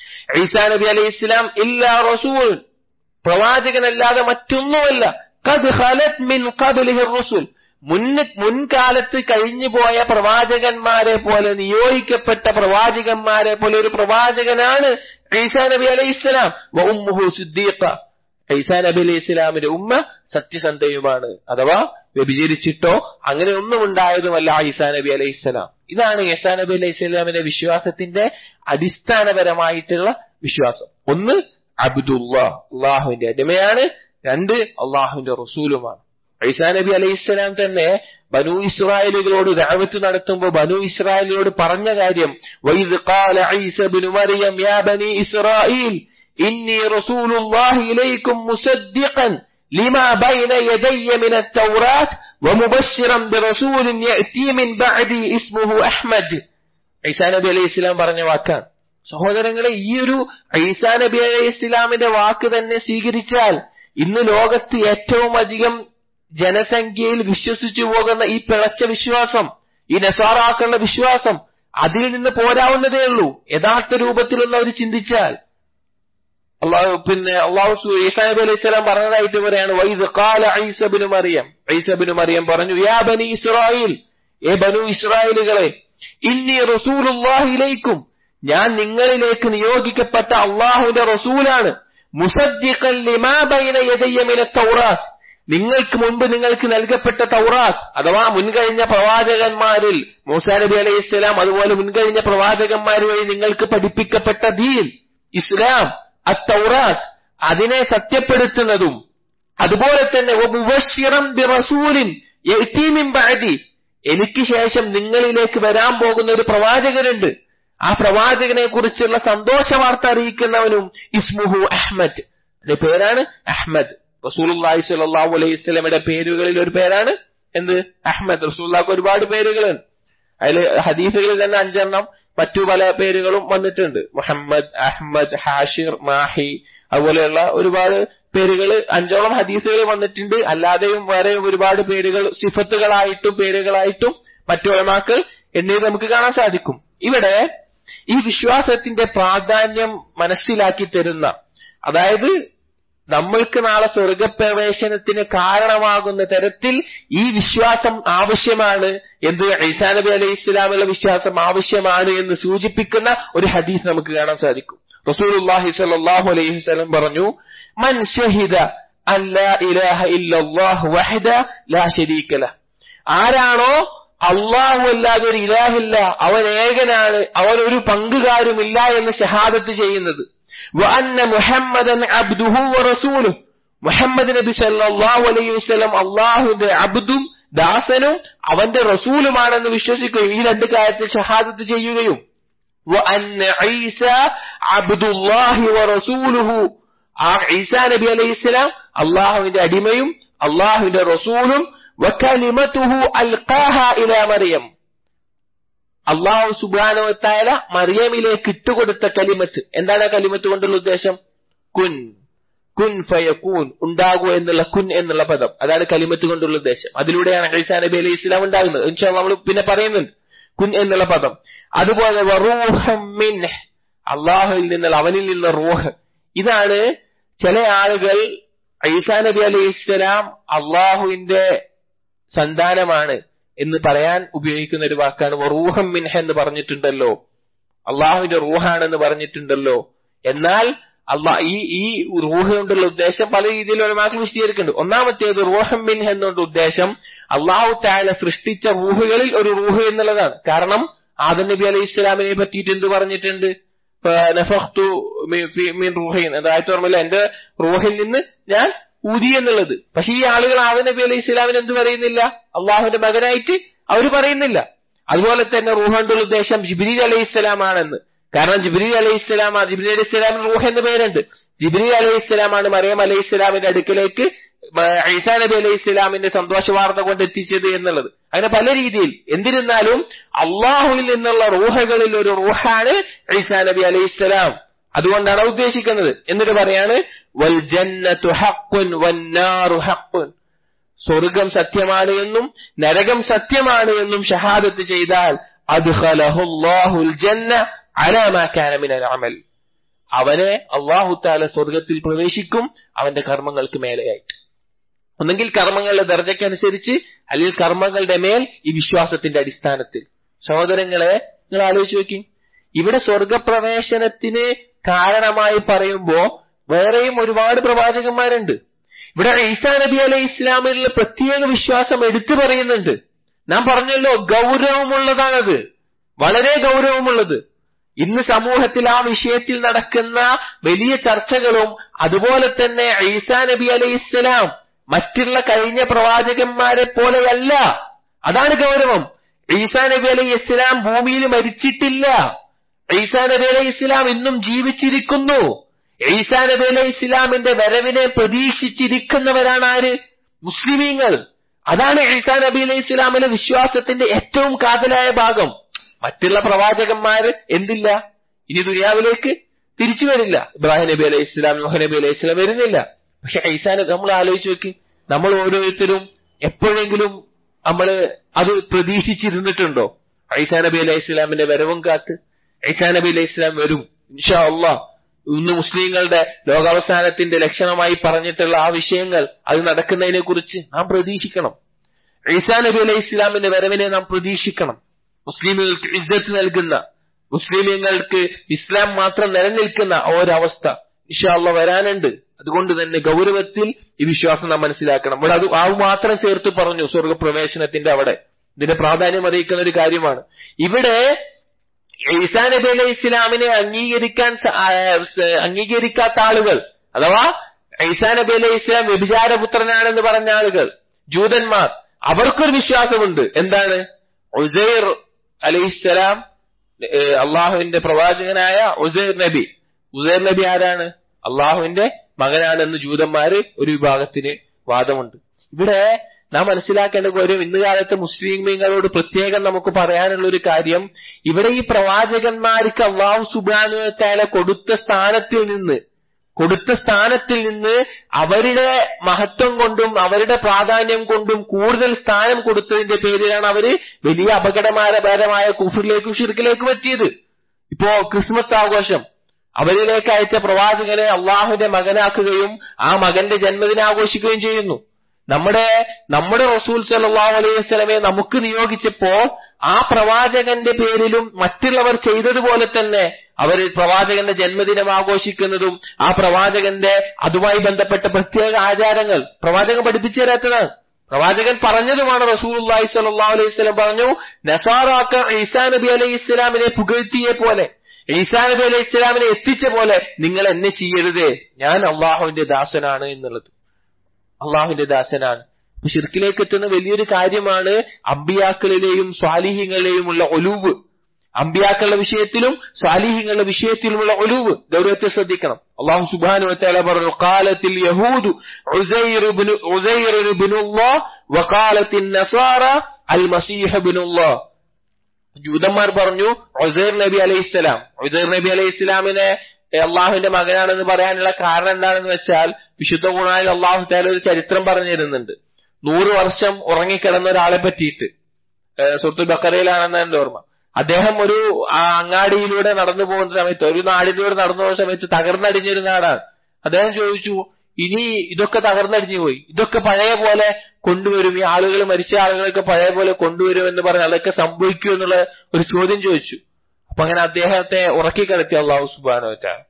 A: ഈസാ നബി അലൈഹിസ്സലാം ഇല്ലാ റസൂൽ പ്രവാചകനല്ലാതെ മറ്റൊന്നുമല്ല ഖദ് ഖലത് മിൻ ഖബ്ലിഹി الرسل മുന്ന് മുൻകാലത്ത് കഴിഞ്ഞുപോയ പ്രവാചകന്മാരെ പോലെ നിയോഗിക്കപ്പെട്ട പ്രവാചകന്മാരെ പോലെ ഒരു പ്രവാചകനാണ് ഈസാ നബി അലൈഹി ഇസ്ലാം ഉമ്മുഹു സിദ്ദീഖ ഈസാ നബി അലൈഹി ഇസ്ലാമിന്റെ ഉമ്മ സത്യസന്ധയുമാണ് അഥവാ വ്യഭിചരിച്ചിട്ടോ അങ്ങനെ ഒന്നും ഉണ്ടായതുമല്ല ഈസാ നബി അലൈഹി ഇസ്ലാം ഇതാണ് ഈസാ നബി അലൈഹി ഇസ്ലാമിന്റെ വിശ്വാസത്തിന്റെ അടിസ്ഥാനപരമായിട്ടുള്ള വിശ്വാസം ഒന്ന് അബ്ദുല്ലാ അള്ളാഹുവിന്റെ അടിമയാണ് രണ്ട് അള്ളാഹുവിന്റെ റസൂലുമാണ് ഐസാ നബി അലൈഹിസ്സലാം തന്നെ ബനു ഇസ്രായേലുകളോട് ദഅവത്ത് നടത്തുമ്പോൾ ബനു ഇസ്രായേലിനോട് പറഞ്ഞ കാര്യം വൈദ് ഖാല ഈസ ഇബ്നു മറിയം യാ ബനി ഇസ്രായീൽ ഇന്നി റസൂലുള്ളാഹി ഇലൈക്കും മുസദ്ദിഖൻ لما بين يدي من التوراة ومبشرا برسول يأتي من بعدي اسمه أحمد ഈസാ നബി അലൈഹി ഇസ്ലാം പറഞ്ഞ വാക്കാണ് സഹോദരങ്ങളെ ഈ ഒരു ഈസാ നബി അലൈഹി ഇസ്ലാമിന്റെ വാക്ക് തന്നെ സ്വീകരിച്ചാൽ ഇന്ന് ലോകത്ത് ഏറ്റവും അധികം ജനസംഖ്യയിൽ വിശ്വസിച്ചു പോകുന്ന ഈ പിളച്ച വിശ്വാസം ഈ നസാറാക്കളുടെ വിശ്വാസം അതിൽ നിന്ന് പോരാവുന്നതേ ഉള്ളൂ യഥാർത്ഥ രൂപത്തിലൊന്ന് അവർ ചിന്തിച്ചാൽ അള്ളാഹു പിന്നെ അള്ളാഹു ഈസാ നബി അലൈഹി സ്വലാം പറഞ്ഞതായിട്ട് പറയാണ് വൈദ് ഖാല ഈസബിന് മറിയം ഈസബിന് മറിയം പറഞ്ഞു യാ ബനി ഇസ്രായേൽ ഏ ബനു ഇസ്രായേലുകളെ ഇന്നി റസൂലുള്ളാഹിലേക്കും ഞാൻ നിങ്ങളിലേക്ക് നിയോഗിക്കപ്പെട്ട അള്ളാഹുവിന്റെ റസൂലാണ് മുസദ്ദിഖൻ ലിമാ ബൈന യദയ്യ മിന തൗറാത്ത് നിങ്ങൾക്ക് മുൻപ് നിങ്ങൾക്ക് നൽകപ്പെട്ട തൗറാത്ത് അഥവാ മുൻകഴിഞ്ഞ പ്രവാചകന്മാരിൽ മൂസാ നബി അലൈഹി ഇസ്ലാം അതുപോലെ മുൻകഴിഞ്ഞ പ്രവാചകന്മാർ വഴി നിങ്ങൾക്ക് പഠിപ്പിക്കപ്പെട്ട ദീൻ ഇസ്ലാം അത്തൗറാത്ത് അതിനെ സത്യപ്പെടുത്തുന്നതും അതുപോലെ തന്നെ മുബശ്ശിറം ബിറസൂലിൻ യഅ്തി മിൻ ബഅദി എനിക്ക് ശേഷം നിങ്ങളിലേക്ക് വരാൻ പോകുന്ന ഒരു പ്രവാചകനുണ്ട് ആ പ്രവാചകനെ കുറിച്ചുള്ള സന്തോഷ വാർത്ത അറിയിക്കുന്നവനും ഇസ്മുഹു അഹ്മദ് അതിന്റെ പേരാണ് അഹ്മദ് റസൂലുള്ളാഹി സ്വല്ലല്ലാഹു അലൈഹി വസല്ലമയുടെ പേരുകളിൽ ഒരു പേരാണ് എന്ത് അഹ്മദ് റസൂലുള്ളാഹിക്ക് ഒരുപാട് പേരുകളുണ്ട് അതിൽ ഹദീസുകളിൽ തന്നെ അഞ്ചെണ്ണം മറ്റു പല പേരുകളും വന്നിട്ടുണ്ട് മുഹമ്മദ് അഹമ്മദ് ഹാഷിർ മാഹി അതുപോലെയുള്ള ഒരുപാട് പേരുകൾ അഞ്ചോളം ഹദീസുകൾ വന്നിട്ടുണ്ട് അല്ലാതെയും വേറെയും ഒരുപാട് പേരുകൾ സിഫത്തുകളായിട്ടും പേരുകളായിട്ടും മറ്റു ഒളമാക്കൾ എന്നിവ നമുക്ക് കാണാൻ സാധിക്കും ഇവിടെ ഈ വിശ്വാസത്തിന്റെ പ്രാധാന്യം മനസ്സിലാക്കി തരുന്ന അതായത് നമ്മൾക്ക് നാളെ സ്വർഗപ്രവേശനത്തിന് കാരണമാകുന്ന തരത്തിൽ ഈ വിശ്വാസം ആവശ്യമാണ് എന്ത് ഐസാ നബി അലൈഹി ഇസ്ലാമുള്ള വിശ്വാസം ആവശ്യമാണ് എന്ന് സൂചിപ്പിക്കുന്ന ഒരു ഹദീസ് നമുക്ക് കാണാൻ സാധിക്കും റസൂലുള്ളാഹി സ്വല്ലല്ലാഹു അലൈഹി വസല്ലം പറഞ്ഞു മൻ ഷഹിദ അല്ലാ ഇലാഹ ഇല്ലല്ലാഹു വഹദ ലാ ശരീക ലഹ് ആരാണോ അള്ളാഹു അല്ലാതെ ഒരു ഇലാഹില്ല അവൻ ഏകനാണ് അവൻ ഒരു പങ്കുകാരുമില്ല എന്ന് ഷഹാദത്ത് ചെയ്യുന്നത് وأن محمدا عبده ورسوله മുഹമ്മദ് നബി സല്ലല്ലാഹു അലൈഹി വസല്ലം അള്ളാഹുവിന്റെ അബ്ദും ദാസനും അവന്റെ റസൂലുമാണെന്ന് വിശ്വസിക്കുകയും ഈ രണ്ട് കാര്യത്തിൽ ഷഹാദത്ത് ചെയ്യുകയും وأن عيسى عبد الله ورسوله ആ ഈസാ നബി അലൈഹി സ്വലാം അള്ളാഹുവിന്റെ അടിമയും അള്ളാഹുവിന്റെ റസൂലും വക്കലിമത്തുഹു അൽഖാഹ ഇലാ മറിയം അള്ളാഹു സുബാനവത്തായ മറിയമിലേക്ക് ഇട്ടുകൊടുത്ത കലിമത്ത് എന്താണ് ആ കലിമത്ത് കൊണ്ടുള്ള ഉദ്ദേശം കുൻ കുൻ ഫയക്കൂൻ ഉണ്ടാകൂ എന്നുള്ള കുൻ എന്നുള്ള പദം അതാണ് കലിമത്ത് കൊണ്ടുള്ള ഉദ്ദേശം അതിലൂടെയാണ് ഐസാ നബി അലൈഹി ഇസ്ലാം ഉണ്ടാകുന്നത് ഇൻഷാ നമ്മൾ പിന്നെ പറയുന്നുണ്ട് കുൻ എന്നുള്ള പദം അതുപോലെ അള്ളാഹുവിൽ നിന്നുള്ള അവനിൽ നിന്ന് റൂഹ് ഇതാണ് ചില ആളുകൾ ഐസാ നബി അലൈഹി ഇസ്ലാം അള്ളാഹുവിന്റെ സന്താനമാണ് എന്ന് പറയാൻ ഉപയോഗിക്കുന്ന ഒരു വാക്കാണ് റൂഹം മിൻഹ എന്ന് പറഞ്ഞിട്ടുണ്ടല്ലോ അള്ളാഹുവിന്റെ റൂഹാണെന്ന് പറഞ്ഞിട്ടുണ്ടല്ലോ എന്നാൽ അള്ളാഹ് ഈ ഈ റൂഹ കൊണ്ടുള്ള ഉദ്ദേശം പല രീതിയിൽ ഒരാൾക്ക് വിശദീകരിക്കുന്നുണ്ട് ഒന്നാമത്തേത് റൂഹം മിൻഹ എന്നുള്ള ഉദ്ദേശം അള്ളാഹു താല സൃഷ്ടിച്ച റൂഹുകളിൽ ഒരു റൂഹ് എന്നുള്ളതാണ് കാരണം ആദം നബി അലൈഹി ഇസ്ലാമിനെ പറ്റിയിട്ട് എന്ത് പറഞ്ഞിട്ടുണ്ട് നഫഖ്തു മീൻ റൂഹീൻ അതായത് ഓർമ്മയില്ല എന്റെ റൂഹിൽ നിന്ന് ഞാൻ ഊതി എന്നുള്ളത് പക്ഷെ ഈ ആളുകൾ ആദം നബി അലൈഹി ഇസ്ലാമിന് എന്ത് പറയുന്നില്ല അള്ളാഹുവിന്റെ മകനായിട്ട് അവർ പറയുന്നില്ല അതുപോലെ തന്നെ റൂഹുകൊണ്ടുള്ള ഉദ്ദേശം ജിബ്രീൽ അലൈഹി ഇസ്ലാമാണെന്ന് കാരണം ജിബ്രീൽ അലൈഹി ഇസ്ലാം ജിബ്രീൽ അലൈഹി ഇസ്ലാമിന് റൂഹ് എന്ന് പേരുണ്ട് ജിബ്രീൽ അലൈഹി ഇസ്ലാമാണ് മറിയം അലൈഹി ഇസ്ലാമിന്റെ അടുക്കലേക്ക് ഈസാ നബി അലൈഹി ഇസ്ലാമിന്റെ സന്തോഷ വാർത്ത കൊണ്ട് എത്തിച്ചത് എന്നുള്ളത് അങ്ങനെ പല രീതിയിൽ എന്നിരുന്നാലും അള്ളാഹുവിൽ നിന്നുള്ള റൂഹകളിൽ ഒരു റൂഹാണ് ഈസാ നബി അലൈഹി ഇസ്ലാം അതുകൊണ്ടാണ് ഉദ്ദേശിക്കുന്നത് എന്നിട്ട് പറയാണ് വൽ ജന്നത്തു ഹഖ്ഖുൻ വന്നാറു ഹഖ്ഖുൻ സ്വർഗം സത്യമാണ് എന്നും നരകം സത്യമാണ് എന്നും ഷഹാദത്ത് ചെയ്താൽ അദ്ഖലഹുല്ലാഹുൽ ജന്ന അലാ മാ കാന മിനൽ അമൽ അവനെ അള്ളാഹു താല സ്വർഗത്തിൽ പ്രവേശിക്കും അവന്റെ കർമ്മങ്ങൾക്ക് മേലെയായിട്ട് ഒന്നെങ്കിൽ കർമ്മങ്ങളുടെ ദർജയ്ക്കനുസരിച്ച് അല്ലെങ്കിൽ കർമ്മങ്ങളുടെ മേൽ ഈ വിശ്വാസത്തിന്റെ അടിസ്ഥാനത്തിൽ സഹോദരങ്ങളെ നിങ്ങൾ ആലോചിച്ച് നോക്കി ഇവിടെ സ്വർഗപ്രവേശനത്തിന് കാരണമായി പറയുമ്പോ വേറെയും ഒരുപാട് പ്രവാചകന്മാരുണ്ട് ഇവിടെ ഈസാ നബി അലൈഹി ഇസ്ലാമിലുള്ള പ്രത്യേക വിശ്വാസം എടുത്തു പറയുന്നുണ്ട് നാം പറഞ്ഞല്ലോ ഗൗരവമുള്ളതാണത് വളരെ ഗൗരവമുള്ളത് ഇന്ന് സമൂഹത്തിൽ ആ വിഷയത്തിൽ നടക്കുന്ന വലിയ ചർച്ചകളും അതുപോലെ തന്നെ ഈസാ നബി അലൈഹി ഇസ്ലാം മറ്റുള്ള കഴിഞ്ഞ പ്രവാചകന്മാരെ പോലെയല്ല അതാണ് ഗൗരവം ഈസാ നബി അലൈഹി ഇസ്ലാം ഭൂമിയിൽ മരിച്ചിട്ടില്ല ഈസാ നബി അലൈഹി ഇസ്ലാം ഇന്നും ജീവിച്ചിരിക്കുന്നു ഈസാ നബി അലൈഹി ഇസ്ലാമിന്റെ വരവിനെ പ്രതീക്ഷിച്ചിരിക്കുന്നവരാണ് ആര് മുസ്ലിമീങ്ങൾ അതാണ് ഈസാ നബി അലൈഹി ഇസ്ലാമിലെ വിശ്വാസത്തിന്റെ ഏറ്റവും കാതലായ ഭാഗം മറ്റുള്ള പ്രവാചകന്മാര് എന്തില്ല ഇനി ദുനിയാവിലേക്ക് തിരിച്ചു വരില്ല ഇബ്രാഹിം നബി അലൈഹി ഇസ്ലാം നോഹ നബി അലൈഹി ഇസ്ലാം വരുന്നില്ല പക്ഷെ ഐസാ നമ്മൾ ആലോചിച്ച് നോക്കി നമ്മൾ ഓരോരുത്തരും എപ്പോഴെങ്കിലും നമ്മൾ അത് പ്രതീക്ഷിച്ചിരുന്നിട്ടുണ്ടോ ഐസാ നബി അലൈഹി ഇസ്ലാമിന്റെ വരവും കാത്ത് ഐസാ നബി അലൈഹി ഇസ്ലാം വരും ഇൻഷാ അള്ളാഹ് ഇന്ന് മുസ്ലിങ്ങളുടെ ലോകാവസാനത്തിന്റെ ലക്ഷണമായി പറഞ്ഞിട്ടുള്ള ആ വിഷയങ്ങൾ അത് നടക്കുന്നതിനെ കുറിച്ച് നാം പ്രതീക്ഷിക്കണം ഈസാ നബി അലൈഹി ഇസ്ലാമിന്റെ വരവിനെ നാം പ്രതീക്ഷിക്കണം മുസ്ലിമുകൾക്ക് ഇജ്ജത്ത് നൽകുന്ന മുസ്ലിമീങ്ങൾക്ക് ഇസ്ലാം മാത്രം നിലനിൽക്കുന്ന ഒരവസ്ഥ ഇഷാള്ള വരാനുണ്ട് അതുകൊണ്ട് തന്നെ ഗൗരവത്തിൽ ഈ വിശ്വാസം നാം മനസ്സിലാക്കണം ഇവിടെ അത് ആ മാത്രം ചേർത്ത് പറഞ്ഞു സ്വർഗപ്രവേശനത്തിന്റെ അവിടെ ഇതിന്റെ പ്രാധാന്യം അറിയിക്കുന്ന ഒരു കാര്യമാണ് ഇവിടെ ഈസാ നബി അലൈഹി ഇസ്ലാമിനെ അംഗീകരിക്കാൻ അംഗീകരിക്കാത്ത ആളുകൾ അഥവാ ഈസാ നബി അലൈഹി ഇസ്ലാം വ്യഭിചാരപുത്രനാണെന്ന് പറഞ്ഞ ആളുകൾ ജൂതന്മാർ അവർക്കൊരു വിശ്വാസമുണ്ട് എന്താണ് ഉസൈർ അലൈഹിസ്സലാം അള്ളാഹുവിന്റെ പ്രവാചകനായ ഉസൈർ നബി ഉസൈർ നബി ആരാണ് അള്ളാഹുവിന്റെ മകനാണെന്ന് ജൂതന്മാര് ഒരു വിഭാഗത്തിന് വാദമുണ്ട് ഇവിടെ നാം മനസ്സിലാക്കേണ്ട കാര്യം ഇന്ന് കാലത്ത് മുസ്ലിമീങ്ങളോട് പ്രത്യേകം നമുക്ക് പറയാനുള്ള ഒരു കാര്യം ഇവിടെ ഈ പ്രവാചകന്മാർക്ക് അള്ളാഹു സുബാനുവത്തായ കൊടുത്ത സ്ഥാനത്തിൽ നിന്ന് കൊടുത്ത സ്ഥാനത്തിൽ നിന്ന് അവരുടെ മഹത്വം കൊണ്ടും അവരുടെ പ്രാധാന്യം കൊണ്ടും കൂടുതൽ സ്ഥാനം കൊടുത്തതിന്റെ പേരിലാണ് അവര് വലിയ അപകടകരമായ കുഫറിലേക്കും ഷിർക്കിലേക്കും എത്തിയത് ഇപ്പോ ക്രിസ്മസ് ആഘോഷം അവരിലേക്ക് അയച്ച പ്രവാചകനെ അള്ളാഹുവിന്റെ മകനാക്കുകയും ആ മകന്റെ ജന്മദിനം ആഘോഷിക്കുകയും ചെയ്യുന്നു നമ്മുടെ നമ്മുടെ റസൂൽ സല്ലാഹു അലൈഹി വസ്ലമെ നമുക്ക് നിയോഗിച്ചപ്പോൾ ആ പ്രവാചകന്റെ പേരിലും മറ്റുള്ളവർ ചെയ്തതുപോലെ തന്നെ അവർ പ്രവാചകന്റെ ജന്മദിനം ആഘോഷിക്കുന്നതും ആ പ്രവാചകന്റെ അതുമായി ബന്ധപ്പെട്ട പ്രത്യേക ആചാരങ്ങൾ പ്രവാചകൻ പഠിപ്പിച്ചു തരാത്തതാണ് പ്രവാചകൻ പറഞ്ഞതുമാണ് റസൂൽ അള്ളാഹി സല്ലാ അലൈഹി സ്വലം പറഞ്ഞു നസാറാക്ക ഈസാ നബി അലൈഹി ഇസ്ലാമിനെ പുകഴ്ത്തിയെ പോലെ ഈസാ നബി അലൈഹി ഇസ്ലാമിനെ എത്തിച്ച പോലെ നിങ്ങൾ എന്നെ ചെയ്യരുതേ ഞാൻ അള്ളാഹുവിന്റെ ദാസനാണ് എന്നുള്ളത് അള്ളാഹുവിന്റെ ദാസനാണ് അപ്പൊ ഷിർക്കിലേക്ക് എത്തുന്ന വലിയൊരു കാര്യമാണ് അമ്പിയാക്കളിലെയും സ്വാലിഹ്യങ്ങളിലെയുമുള്ള ഒലുവ് അമ്പിയാക്കളുടെ വിഷയത്തിലും സ്വാലിഹ്യങ്ങളുടെ വിഷയത്തിലുമുള്ള ഒലുവ് ഗൗരവത്തെ ശ്രദ്ധിക്കണം അള്ളാഹു സുബാനു വത്താല പറഞ്ഞു കാലത്തിൽ യഹൂദു വക്കാലത്തിൽ നസാറ അൽ മസീഹ ബിനുല്ലാ ജൂതന്മാർ പറഞ്ഞു ഒസൈർ നബി അലൈഹിസ്സലാം ഒസൈർ നബി അലൈഹി ഇസ്ലാമിനെ അള്ളാഹുവിന്റെ മകനാണെന്ന് പറയാനുള്ള കാരണം എന്താണെന്ന് വെച്ചാൽ വിശുദ്ധ ഗുണായി അള്ളാഹു താല ഒരു ചരിത്രം പറഞ്ഞിരുന്നുണ്ട് നൂറ് വർഷം ഉറങ്ങിക്കിടന്ന ഒരാളെ പറ്റിയിട്ട് സുഹൃത്തു ബക്കറയിലാണെന്ന് എന്റെ ഓർമ്മ അദ്ദേഹം ഒരു അങ്ങാടിയിലൂടെ നടന്നു പോകുന്ന സമയത്ത് ഒരു നാടിലൂടെ നടന്നു പോകുന്ന സമയത്ത് തകർന്നടിഞ്ഞൊരു നാടാണ് അദ്ദേഹം ചോദിച്ചു ഇനി ഇതൊക്കെ തകർന്നടിഞ്ഞു പോയി ഇതൊക്കെ പഴയ പോലെ കൊണ്ടുവരും ഈ ആളുകൾ മരിച്ച ആളുകളൊക്കെ പഴയ പോലെ കൊണ്ടുവരും എന്ന് പറഞ്ഞ് അതൊക്കെ സംഭവിക്കൂ എന്നുള്ള ഒരു ചോദ്യം ചോദിച്ചു അപ്പൊ അങ്ങനെ അദ്ദേഹത്തെ ഉറക്കിക്കിടത്തി അള്ളാഹു സുബാനോ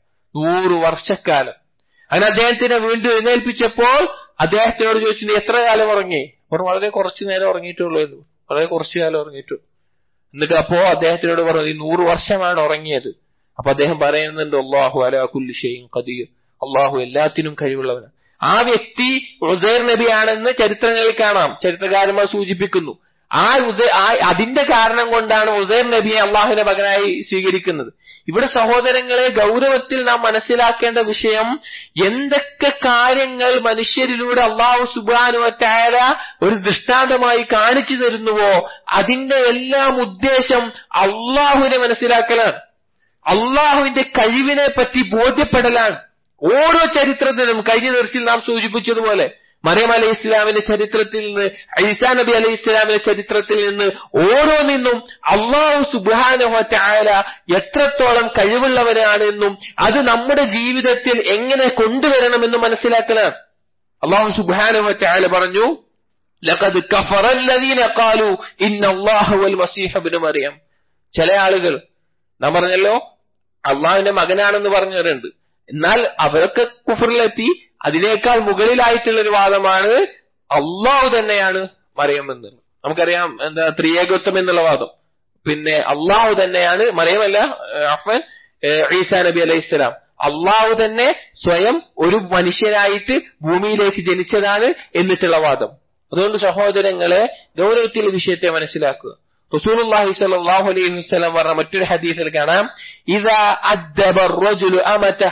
A: നൂറ് വർഷക്കാലം അങ്ങനെ അദ്ദേഹത്തിനെ വീണ്ടും എഴുന്നേൽപ്പിച്ചപ്പോൾ അദ്ദേഹത്തിനോട് ചോദിച്ചു നീ എത്ര കാലം ഉറങ്ങി പറഞ്ഞു വളരെ കുറച്ചു നേരം ഉറങ്ങിയിട്ടുള്ളൂ എന്ന് വളരെ കുറച്ചു കാലം ഉറങ്ങിയിട്ടു എന്നിട്ട് അപ്പോ അദ്ദേഹത്തിനോട് പറഞ്ഞു ഈ നൂറ് വർഷമാണ് ഉറങ്ങിയത് അപ്പൊ അദ്ദേഹം പറയുന്നുണ്ട് അള്ളാഹു അലാ കുല്ലി ഷെയ്ൻ ഖദീർ അള്ളാഹു എല്ലാത്തിനും കഴിവുള്ളവനാണ് ആ വ്യക്തി ഉസൈർ നബിയാണെന്ന് ചരിത്രങ്ങളിൽ കാണാം ചരിത്രകാരന്മാർ സൂചിപ്പിക്കുന്നു ആ ഉസൈ ആ അതിന്റെ കാരണം കൊണ്ടാണ് ഉസൈർ നബിയെ അള്ളാഹുവിന്റെ മകനായി സ്വീകരിക്കുന്നത് ഇവിടെ സഹോദരങ്ങളെ ഗൗരവത്തിൽ നാം മനസ്സിലാക്കേണ്ട വിഷയം എന്തൊക്കെ കാര്യങ്ങൾ മനുഷ്യരിലൂടെ അള്ളാഹു സുബാനുവറ്റായ ഒരു ദൃഷ്ടാന്തമായി കാണിച്ചു തരുന്നുവോ അതിന്റെ എല്ലാം ഉദ്ദേശം അള്ളാഹുവിനെ മനസ്സിലാക്കലാണ് അള്ളാഹുവിന്റെ കഴിവിനെ പറ്റി ബോധ്യപ്പെടലാണ് ഓരോ ചരിത്രത്തിലും കഴിഞ്ഞ ദിവസത്തിൽ നാം സൂചിപ്പിച്ചതുപോലെ മറിയം അലൈഹി ഇസ്ലാമിന്റെ ചരിത്രത്തിൽ നിന്ന് ഐസാ നബി അലൈഹി ഇസ്ലാമിന്റെ ചരിത്രത്തിൽ നിന്ന് ഓരോന്നിന്നും അള്ളാഹു സുബാനുഹറ്റായ എത്രത്തോളം കഴിവുള്ളവരാണെന്നും അത് നമ്മുടെ ജീവിതത്തിൽ എങ്ങനെ കൊണ്ടുവരണമെന്നും മനസ്സിലാക്കലാണ് അള്ളാഹു സുബാനുഹറ്റായ പറഞ്ഞു ലഖദ് കഫറ الذين قالوا ان الله هو المسيح ابن മറിയം ചില ആളുകൾ നാം പറഞ്ഞല്ലോ അള്ളാഹുവിന്റെ മകനാണെന്ന് പറഞ്ഞവരുണ്ട് എന്നാൽ അവരൊക്കെ കുഫറിലെത്തി അതിനേക്കാൾ മുകളിലായിട്ടുള്ള ഒരു വാദമാണ് അള്ളാഹു തന്നെയാണ് മറിയമെന്ന് നമുക്കറിയാം എന്താ ത്രിയേകത്വം എന്നുള്ള വാദം പിന്നെ അള്ളാഹു തന്നെയാണ് മറിയമല്ല അഫൻ ഈസാ നബി അലൈഹി സ്വലാം അള്ളാഹു തന്നെ സ്വയം ഒരു മനുഷ്യനായിട്ട് ഭൂമിയിലേക്ക് ജനിച്ചതാണ് എന്നിട്ടുള്ള വാദം അതുകൊണ്ട് സഹോദരങ്ങളെ ഗൗരവത്തിൽ വിഷയത്തെ മനസ്സിലാക്കുക റസൂലുള്ളാഹി സ്വല്ലല്ലാഹു അലൈഹി വസല്ലം പറഞ്ഞ മറ്റൊരു ഹദീസിൽ കാണാം ഇദാ അദ്ദബ الرجل أمته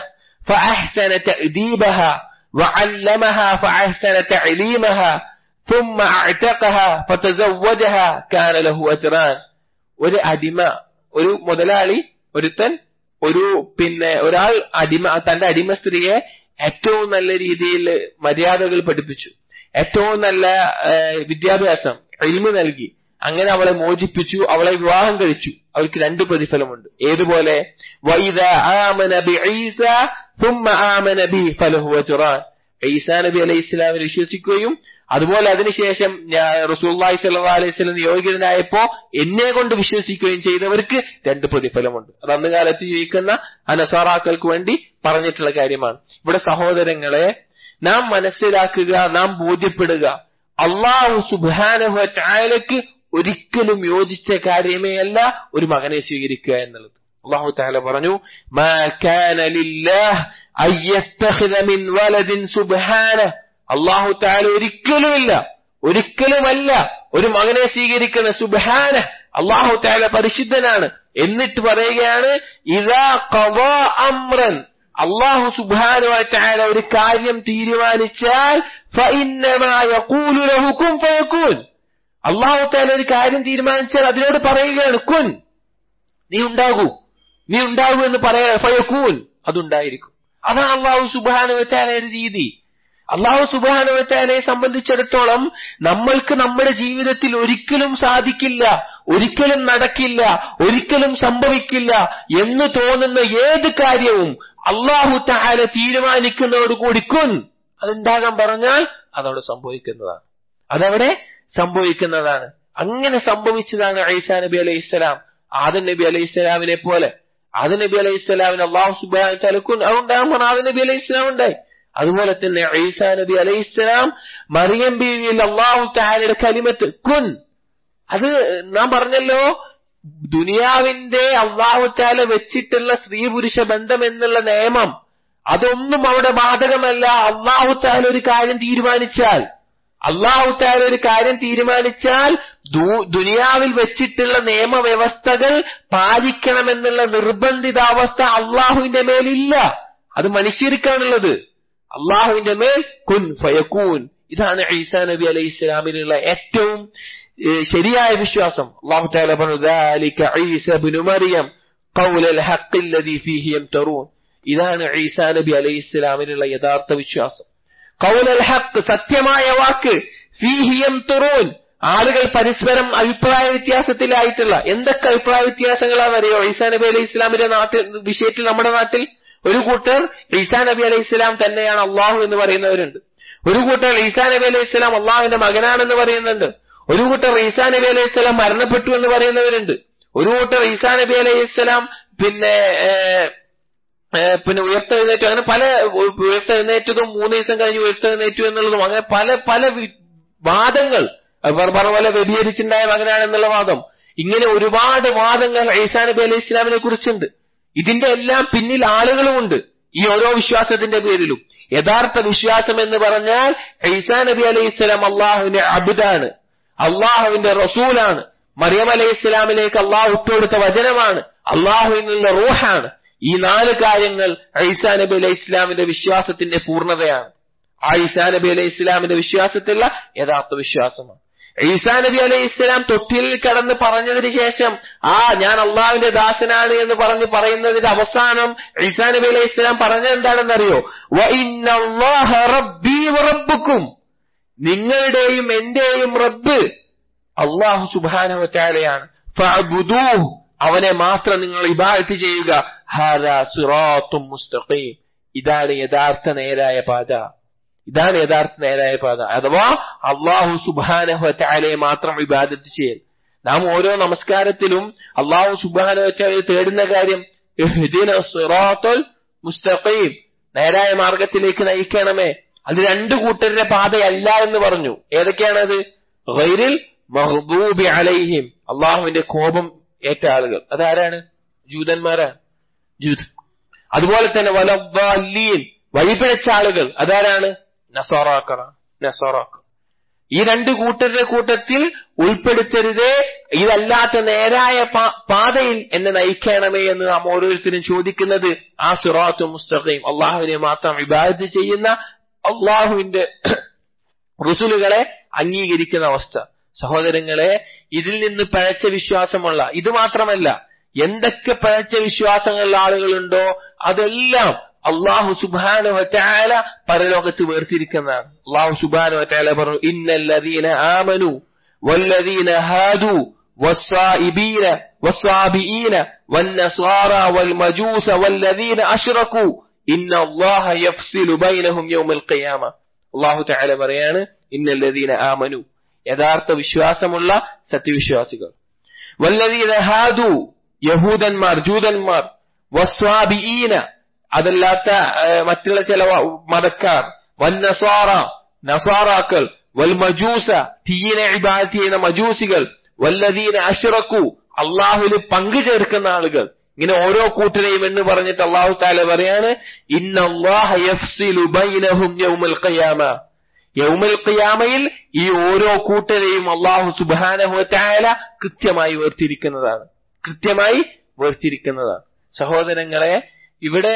A: فأحسن تأديبها وعلمها فأحسن تعليمها ثم اعتقها فتزوجها كان له أجران ഒരു അടിമ ഒരു മുതലാളി ഒരുത്തൻ ഒരു പിന്നെ ഒരാൾ അടിമ തന്റെ അടിമ സ്ത്രീയെ ഏറ്റവും നല്ല രീതിയിൽ മര്യാദകൾ പഠിപ്പിച്ചു ഏറ്റവും നല്ല വിദ്യാഭ്യാസം ഇൽമു നൽകി അങ്ങനെ അവളെ മോചിപ്പിച്ചു അവളെ വിവാഹം കഴിച്ചു അവർക്ക് രണ്ട് പ്രതിഫലമുണ്ട് ഏതുപോലെ ഈസാ നബി അലൈഹി ഇസ്ലാമിൽ വിശ്വസിക്കുകയും അതുപോലെ അതിനുശേഷം റസൂല്ലായി സല്ലാ അലൈഹി സ്വലം യോഗ്യനായപ്പോ എന്നെ കൊണ്ട് വിശ്വസിക്കുകയും ചെയ്തവർക്ക് രണ്ട് പ്രതിഫലമുണ്ട് അത് അന്ന് കാലത്ത് ജീവിക്കുന്ന അനസാറാക്കൾക്ക് വേണ്ടി പറഞ്ഞിട്ടുള്ള കാര്യമാണ് ഇവിടെ സഹോദരങ്ങളെ നാം മനസ്സിലാക്കുക നാം ബോധ്യപ്പെടുക അള്ളാഹു സുബാനഹു ചായലക്ക് ഒരിക്കലും യോജിച്ച കാര്യമേ അല്ല ഒരു മകനെ സ്വീകരിക്കുക എന്നുള്ളത് അള്ളാഹു താല പറഞ്ഞു അള്ളാഹു താല ഒരിക്കലുമില്ല ഒരിക്കലുമല്ല ഒരു മകനെ സ്വീകരിക്കുന്ന സുബാന അള്ളാഹു താല പരിശുദ്ധനാണ് എന്നിട്ട് പറയുകയാണ് ഇതാ കവാ അമ്രൻ അള്ളാഹു സുബാനുവായ ഒരു കാര്യം തീരുമാനിച്ചാൽ അള്ളാഹു താല ഒരു കാര്യം തീരുമാനിച്ചാൽ അതിനോട് പറയുകയാണ് കുൻ നീ ഉണ്ടാകൂ നീ ഉണ്ടാകൂ എന്ന് പറയാ ഫയക്കൂൻ അതുണ്ടായിരിക്കും അതാണ് അള്ളാഹു സുബാനുവറ്റാലയുടെ രീതി അള്ളാഹു സുബാനുവറ്റാലയെ സംബന്ധിച്ചിടത്തോളം നമ്മൾക്ക് നമ്മുടെ ജീവിതത്തിൽ ഒരിക്കലും സാധിക്കില്ല ഒരിക്കലും നടക്കില്ല ഒരിക്കലും സംഭവിക്കില്ല എന്ന് തോന്നുന്ന ഏത് കാര്യവും അള്ളാഹു താല തീരുമാനിക്കുന്നതോടുകൂടി കുൻ അതുണ്ടാകാൻ പറഞ്ഞാൽ അതവിടെ സംഭവിക്കുന്നതാണ് അതവിടെ സംഭവിക്കുന്നതാണ് അങ്ങനെ സംഭവിച്ചതാണ് ഐസാ നബി അലൈഹി ഇസ്ലാം ആദൻ നബി അലൈഹി ഇസ്ലാമിനെ പോലെ ആദൻ നബി അലൈഹി ഇസ്ലാമിന് അള്ളാഹു സുബാൻ തലക്കുൻ അതുണ്ടാകുമ്പോൾ ആദൻ നബി അലൈഹി ഇസ്ലാം ഉണ്ടായി അതുപോലെ തന്നെ ഈസാ നബി അലൈഹി ഇസ്ലാം മറിയം ബീവിയിൽ അള്ളാഹു താലയുടെ കലിമത്ത് കുൻ അത് നാം പറഞ്ഞല്ലോ ദുനിയാവിന്റെ അള്ളാഹു താല വെച്ചിട്ടുള്ള സ്ത്രീ പുരുഷ ബന്ധം എന്നുള്ള നിയമം അതൊന്നും അവിടെ ബാധകമല്ല അള്ളാഹു താല ഒരു കാര്യം തീരുമാനിച്ചാൽ അള്ളാഹു താല ഒരു കാര്യം തീരുമാനിച്ചാൽ ദുനിയാവിൽ വെച്ചിട്ടുള്ള നിയമവ്യവസ്ഥകൾ പാലിക്കണമെന്നുള്ള നിർബന്ധിതാവസ്ഥ അള്ളാഹുവിന്റെ മേലില്ല അത് മനുഷ്യർക്കാണുള്ളത് അള്ളാഹുവിന്റെ മേൽ കുൻ ഫയക്കൂൻ ഇതാണ് ഈസാ നബി അലൈഹി ഇസ്ലാമിനുള്ള ഏറ്റവും ശരിയായ വിശ്വാസം അള്ളാഹു താല പറഞ്ഞു മറിയം ഇതാണ് ഈസാ നബി അലൈഹി ഇസ്ലാമിനുള്ള യഥാർത്ഥ വിശ്വാസം കൗലൽ ഹക്ക് സത്യമായ വാക്ക് ഫീഹിയം തുറൂൻ ആളുകൾ പരസ്പരം അഭിപ്രായ വ്യത്യാസത്തിലായിട്ടുള്ള എന്തൊക്കെ അഭിപ്രായ വ്യത്യാസങ്ങളാണെന്നറിയോ ഈസാ നബി അലൈഹി ഇസ്ലാമിന്റെ നാട്ടിൽ വിഷയത്തിൽ നമ്മുടെ നാട്ടിൽ ഒരു കൂട്ടർ ഈസാ നബി അലൈഹി ഇസ്ലാം തന്നെയാണ് അള്ളാഹു എന്ന് പറയുന്നവരുണ്ട് ഒരു കൂട്ടർ ഈസാ നബി അലൈഹി ഇസ്ലാം അള്ളാഹുവിന്റെ മകനാണെന്ന് പറയുന്നുണ്ട് ഒരു കൂട്ടർ ഈസാ നബി അലൈഹി ഇസ്ലാം മരണപ്പെട്ടു എന്ന് പറയുന്നവരുണ്ട് ഒരു കൂട്ടർ ഈസാ നബി അലൈഹി ഇസ്ലാം പിന്നെ പിന്നെ ഉയർത്തെഴുന്നേറ്റു അങ്ങനെ പല ഉയർത്തെഴുന്നേറ്റതും മൂന്ന് ദിവസം കഴിഞ്ഞ് ഉയർത്തെഴുന്നേറ്റു എന്നുള്ളതും അങ്ങനെ പല പല വാദങ്ങൾ പറഞ്ഞ പോലെ വ്യഭിചരിച്ചുണ്ടായ മകനാണെന്നുള്ള വാദം ഇങ്ങനെ ഒരുപാട് വാദങ്ങൾ ഈസാ നബി അലൈഹി ഇസ്ലാമിനെ കുറിച്ചുണ്ട് ഇതിന്റെ എല്ലാം പിന്നിൽ ആളുകളുമുണ്ട് ഈ ഓരോ വിശ്വാസത്തിന്റെ പേരിലും യഥാർത്ഥ വിശ്വാസം എന്ന് പറഞ്ഞാൽ ഈസാ നബി അലൈഹി ഇസ്ലാം അള്ളാഹുവിന്റെ അബുദാണ് അള്ളാഹുവിന്റെ റസൂലാണ് മറിയം അലൈഹി ഇസ്ലാമിലേക്ക് അള്ളാഹു ഇട്ടുകൊടുത്ത വചനമാണ് അള്ളാഹുവിൽ നിന്നുള്ള റൂഹാണ് ഈ നാല് കാര്യങ്ങൾ ഐസാ നബി അലൈഹി ഇസ്ലാമിന്റെ വിശ്വാസത്തിന്റെ പൂർണ്ണതയാണ് ആ ഈസാ നബി അലൈഹി ഇസ്ലാമിന്റെ വിശ്വാസത്തിലുള്ള യഥാർത്ഥ വിശ്വാസമാണ് ഈസാ നബി അലൈഹി ഇസ്ലാം തൊട്ടിലിൽ കടന്ന് പറഞ്ഞതിന് ശേഷം ആ ഞാൻ അള്ളാഹുവിന്റെ ദാസനാണ് എന്ന് പറഞ്ഞ് പറയുന്നതിന്റെ അവസാനം ഈസാ നബി അലൈഹി ഇസ്ലാം പറഞ്ഞത് എന്താണെന്നറിയോ റബ്ബുക്കും നിങ്ങളുടെയും എന്റെയും റബ്ബ് അള്ളാഹു സുബാനവറ്റാലയാണ് അവനെ മാത്രം നിങ്ങൾ ഇബാദത്ത് ചെയ്യുക മുസ്തഖീം ഇതാണ് യഥാർത്ഥ നേരായ പാത ഇതാണ് യഥാർത്ഥ നേരായ പാത അഥവാ അള്ളാഹു സുബാനഹുറ്റാലയെ മാത്രം ഇബാദത്ത് ചെയ്യൽ നാം ഓരോ നമസ്കാരത്തിലും അള്ളാഹു സുബാനഹുറ്റാലയെ തേടുന്ന കാര്യം മുസ്തഖീം നേരായ മാർഗത്തിലേക്ക് നയിക്കണമേ അത് രണ്ടു കൂട്ടരുടെ പാതയല്ല എന്ന് പറഞ്ഞു ഏതൊക്കെയാണത് ഗൈരിൽ മഹബൂബി അലൈഹിം അള്ളാഹുവിന്റെ കോപം ഏറ്റ ആളുകൾ അതാരാണ് ജൂതന്മാരാണ് ജൂത അതുപോലെ തന്നെ വലീൻ വഴിപിഴച്ച ആളുകൾ അതാരാണ് നസോറാക്കറ നസോറാക്ക ഈ രണ്ട് കൂട്ടരുടെ കൂട്ടത്തിൽ ഉൾപ്പെടുത്തരുതേ ഇതല്ലാത്ത നേരായ പാതയിൽ എന്നെ നയിക്കണമേ എന്ന് നാം ഓരോരുത്തരും ചോദിക്കുന്നത് ആ സുറാത്തു മുസ്തഖീം അള്ളാഹുവിനെ മാത്രം ഇബാദത്ത് ചെയ്യുന്ന അള്ളാഹുവിന്റെ റുസുലുകളെ അംഗീകരിക്കുന്ന അവസ്ഥ സഹോദരങ്ങളെ ഇതിൽ നിന്ന് പഴച്ച വിശ്വാസമുള്ള ഇത് മാത്രമല്ല എന്തൊക്കെ പഴച്ച വിശ്വാസങ്ങളുള്ള ആളുകളുണ്ടോ അതെല്ലാം അള്ളാഹു സുബാനു വറ്റാല പരലോകത്ത് വേർതിരിക്കുന്നതാണ് അള്ളാഹു സുബാനു വറ്റാല പറഞ്ഞു ഇന്നല്ലദീന ആമനു വല്ലദീന ഹാദു والصائبين والصابئين والنصارى والمجوس والذين أشركوا إن الله يفصل بينهم يوم القيامة الله تعالى പറയാണ് إن الذين آمنوا യഥാർത്ഥ വിശ്വാസമുള്ള സത്യവിശ്വാസികൾ വല്ലതീന ഹാദു യഹൂദന്മാർ ജൂതന്മാർ വസ്വാബിഈന അതല്ലാത്ത മറ്റുള്ള ചില മതക്കാർ വന്നസാറ നസാറാക്കൾ വൽ മജൂസ തീനെ ഇബാദത്ത് ചെയ്യുന്ന മജൂസികൾ വല്ലതീന അഷ്റക്കു അള്ളാഹുവിന് പങ്കു ചേർക്കുന്ന ആളുകൾ ഇങ്ങനെ ഓരോ കൂട്ടരെയും എന്ന് പറഞ്ഞിട്ട് അള്ളാഹു താല പറയാണ് യൗമൽ ഖിയാമയിൽ ഈ ഓരോ കൂട്ടരെയും അള്ളാഹു സുബാനഹുല കൃത്യമായി വേർതിരിക്കുന്നതാണ് കൃത്യമായി വേർതിരിക്കുന്നതാണ് സഹോദരങ്ങളെ ഇവിടെ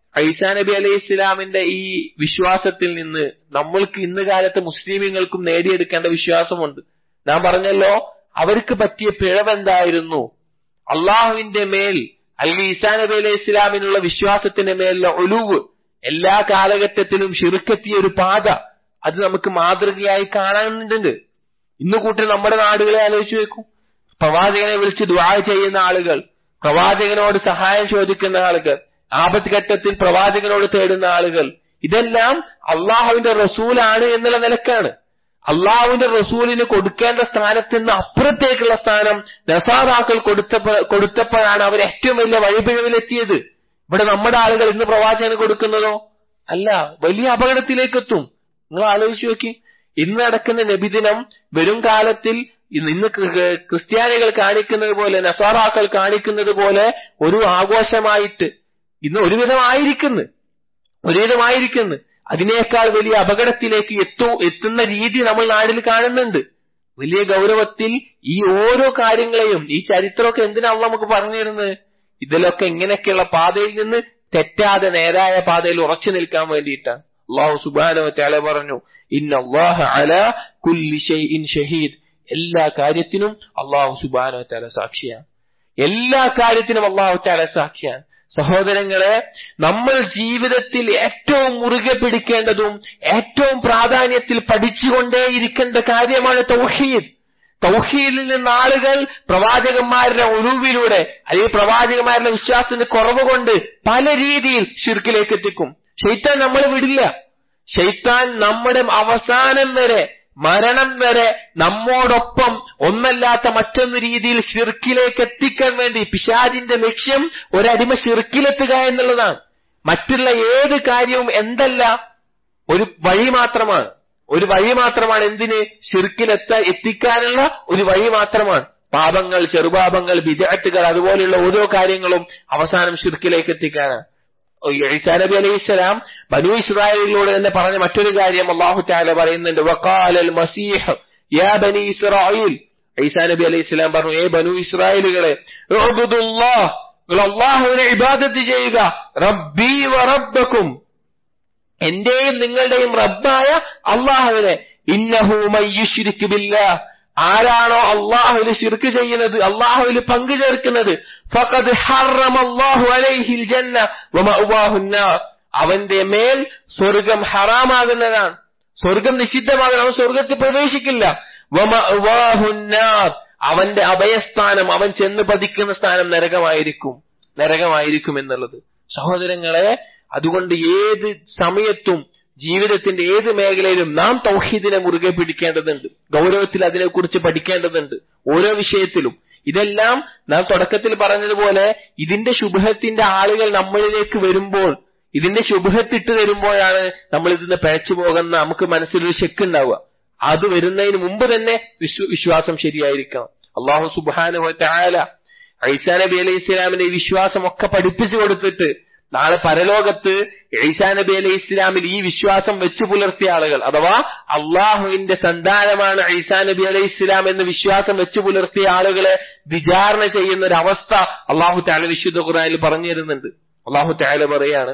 A: ഐസാ നബി അലൈഹി ഇസ്ലാമിന്റെ ഈ വിശ്വാസത്തിൽ നിന്ന് നമ്മൾക്ക് ഇന്ന് കാലത്ത് മുസ്ലിമീങ്ങൾക്കും നേടിയെടുക്കേണ്ട വിശ്വാസമുണ്ട് ഞാൻ പറഞ്ഞല്ലോ അവർക്ക് പറ്റിയ പിഴവെന്തായിരുന്നു അള്ളാഹുവിന്റെ മേൽ അല്ലെങ്കിൽ ഈസാ നബി അലൈഹി ഇസ്ലാമിനുള്ള വിശ്വാസത്തിന്റെ മേലുള്ള ഒലുവ് എല്ലാ കാലഘട്ടത്തിലും ശിറുക്കെത്തിയ ഒരു പാത അത് നമുക്ക് മാതൃകയായി കാണാനുണ്ട് ഇന്ന് കൂട്ടി നമ്മുടെ നാടുകളെ ആലോചിച്ചു വെക്കൂ പ്രവാചകനെ വിളിച്ച് ദ്വാ ചെയ്യുന്ന ആളുകൾ പ്രവാചകനോട് സഹായം ചോദിക്കുന്ന ആളുകൾ ആപത്ത് ഘട്ടത്തിൽ പ്രവാചകനോട് തേടുന്ന ആളുകൾ ഇതെല്ലാം അള്ളാഹുവിന്റെ റസൂലാണ് എന്നുള്ള നിലക്കാണ് അള്ളാഹുവിന്റെ റസൂലിന് കൊടുക്കേണ്ട സ്ഥാനത്ത് നിന്ന് അപ്പുറത്തേക്കുള്ള സ്ഥാനം നസാറാക്കൾ കൊടുത്തപ്പോ കൊടുത്തപ്പോഴാണ് അവർ ഏറ്റവും വലിയ വഴിപിഴവിലെത്തിയത് ഇവിടെ നമ്മുടെ ആളുകൾ ഇന്ന് പ്രവാചകന് കൊടുക്കുന്നതോ അല്ല വലിയ അപകടത്തിലേക്ക് എത്തും നിങ്ങൾ ആലോചിച്ച് നോക്കി ഇന്ന് നടക്കുന്ന നബിദിനം വരും കാലത്തിൽ ഇന്ന് ക്രിസ്ത്യാനികൾ കാണിക്കുന്നത് പോലെ നസാറാക്കൾ കാണിക്കുന്നത് പോലെ ഒരു ആഘോഷമായിട്ട് ഇന്ന് ഒരുവിധമായിരിക്കുന്നു ഒരുവിധമായിരിക്കുന്നു അതിനേക്കാൾ വലിയ അപകടത്തിലേക്ക് എത്തു എത്തുന്ന രീതി നമ്മൾ നാട്ടിൽ കാണുന്നുണ്ട് വലിയ ഗൗരവത്തിൽ ഈ ഓരോ കാര്യങ്ങളെയും ഈ ചരിത്രമൊക്കെ എന്തിനാണ് നമുക്ക് പറഞ്ഞു തരുന്നത് ഇതിലൊക്കെ ഇങ്ങനെയൊക്കെയുള്ള പാതയിൽ നിന്ന് തെറ്റാതെ നേരായ പാതയിൽ ഉറച്ചു നിൽക്കാൻ വേണ്ടിയിട്ടാണ് അള്ളാഹു സുബാനോ ചാല പറഞ്ഞു ഇന്ന അള്ളാഹ അല കുല്ലി ഷൈഇൻ ഷഹീദ് എല്ലാ കാര്യത്തിനും അള്ളാഹു സുബാനോ ചാല സാക്ഷിയാണ് എല്ലാ കാര്യത്തിനും അള്ളാഹു ചാല സാക്ഷിയാണ് സഹോദരങ്ങളെ നമ്മൾ ജീവിതത്തിൽ ഏറ്റവും മുറുകെ പിടിക്കേണ്ടതും ഏറ്റവും പ്രാധാന്യത്തിൽ പഠിച്ചുകൊണ്ടേയിരിക്കേണ്ട കാര്യമാണ് തൗഹീദ് തൗഹീദിൽ നിന്ന് ആളുകൾ പ്രവാചകന്മാരുടെ ഒഴിവിലൂടെ അല്ലെങ്കിൽ പ്രവാചകന്മാരുടെ വിശ്വാസത്തിന്റെ കുറവ് കൊണ്ട് പല രീതിയിൽ ഷിർക്കിലേക്ക് എത്തിക്കും ഷെയ്ത്താൻ നമ്മൾ വിടില്ല ഷെയ്ത്താൻ നമ്മുടെ അവസാനം വരെ മരണം വരെ നമ്മോടൊപ്പം ഒന്നല്ലാത്ത മറ്റൊന്ന് രീതിയിൽ ഷിർക്കിലേക്ക് എത്തിക്കാൻ വേണ്ടി പിശാജിന്റെ ലക്ഷ്യം ഒരടിമ ഷിർക്കിലെത്തുക എന്നുള്ളതാണ് മറ്റുള്ള ഏത് കാര്യവും എന്തല്ല ഒരു വഴി മാത്രമാണ് ഒരു വഴി മാത്രമാണ് എന്തിന് ഷിർക്കിലെത്ത എത്തിക്കാനുള്ള ഒരു വഴി മാത്രമാണ് പാപങ്ങൾ ചെറുപാപങ്ങൾ വിദഗ്ധകൾ അതുപോലെയുള്ള ഓരോ കാര്യങ്ങളും അവസാനം ഷിർക്കിലേക്ക് എത്തിക്കാനാണ് ഈസാ നബി അലൈഹി സ്വലാം ബനു ഇസ്രായേലിലൂടെ തന്നെ പറഞ്ഞ മറ്റൊരു കാര്യം അള്ളാഹു താല പറയുന്നുണ്ട് വക്കാലൽ മസീഹ് യാ ബനി ഇസ്രായേൽ ഈസാ നബി അലൈഹി സ്വലാം പറഞ്ഞു ഏ ബനു ഇസ്രായേലുകളെ അള്ളാഹുവിനെ ഇബാദത്ത് ചെയ്യുക റബ്ബി വ റബ്ബക്കും എന്റെയും നിങ്ങളുടെയും റബ്ബായ അള്ളാഹുവിനെ ഇന്നഹു മയ്യുഷിരിക്ക് ബില്ലാഹ് ആരാണോ അള്ളാഹുവിൽ ശിർക്ക് ചെയ്യുന്നത് അള്ളാഹുവിൽ പങ്കു ചേർക്കുന്നത് ഫഖദ് ഹറമല്ലാഹു അലൈഹിൽ ജന്ന വമഅവാഹുന്നാർ അവന്റെ മേൽ സ്വർഗം ഹറാമാകുന്നതാണ് സ്വർഗം നിഷിദ്ധമാകുന്ന അവൻ സ്വർഗത്തിൽ പ്രവേശിക്കില്ല വമഅവാഹുന്നാർ അവന്റെ അഭയസ്ഥാനം അവൻ ചെന്ന് പതിക്കുന്ന സ്ഥാനം നരകമായിരിക്കും നരകമായിരിക്കും എന്നുള്ളത് സഹോദരങ്ങളെ അതുകൊണ്ട് ഏത് സമയത്തും ജീവിതത്തിന്റെ ഏത് മേഖലയിലും നാം തൗഹീദിനെ മുറുകെ പിടിക്കേണ്ടതുണ്ട് ഗൗരവത്തിൽ അതിനെക്കുറിച്ച് പഠിക്കേണ്ടതുണ്ട് ഓരോ വിഷയത്തിലും ഇതെല്ലാം നാം തുടക്കത്തിൽ പറഞ്ഞതുപോലെ ഇതിന്റെ ശുഭത്തിന്റെ ആളുകൾ നമ്മളിലേക്ക് വരുമ്പോൾ ഇതിന്റെ ശുഭത്തിട്ട് തരുമ്പോഴാണ് നമ്മൾ ഇതിന്ന് പഴച്ചു പോകുന്ന നമുക്ക് മനസ്സിലൊരു ശെക്ക് ഉണ്ടാവുക അത് വരുന്നതിന് മുമ്പ് തന്നെ വിശ്വാസം ശരിയായിരിക്കണം അള്ളാഹു സുബാന ഐസാ നബി അലൈഹി ഇസ്ലാമിന്റെ ഈ വിശ്വാസം ഒക്കെ പഠിപ്പിച്ചു കൊടുത്തിട്ട് നാളെ പരലോകത്ത് ഈസാ നബി അലൈഹി ഇസ്ലാമിൽ ഈ വിശ്വാസം വെച്ചു പുലർത്തിയ ആളുകൾ അഥവാ അള്ളാഹുവിന്റെ സന്താനമാണ് ഈസാ നബി അലൈഹി ഇസ്ലാം എന്ന് വിശ്വാസം വെച്ചു പുലർത്തിയ ആളുകളെ വിചാരണ ചെയ്യുന്ന ഒരു അവസ്ഥ അള്ളാഹു താല വിശുദ്ധ ഖുറാനിൽ പറഞ്ഞു തരുന്നുണ്ട് അള്ളാഹു താല പറയാണ്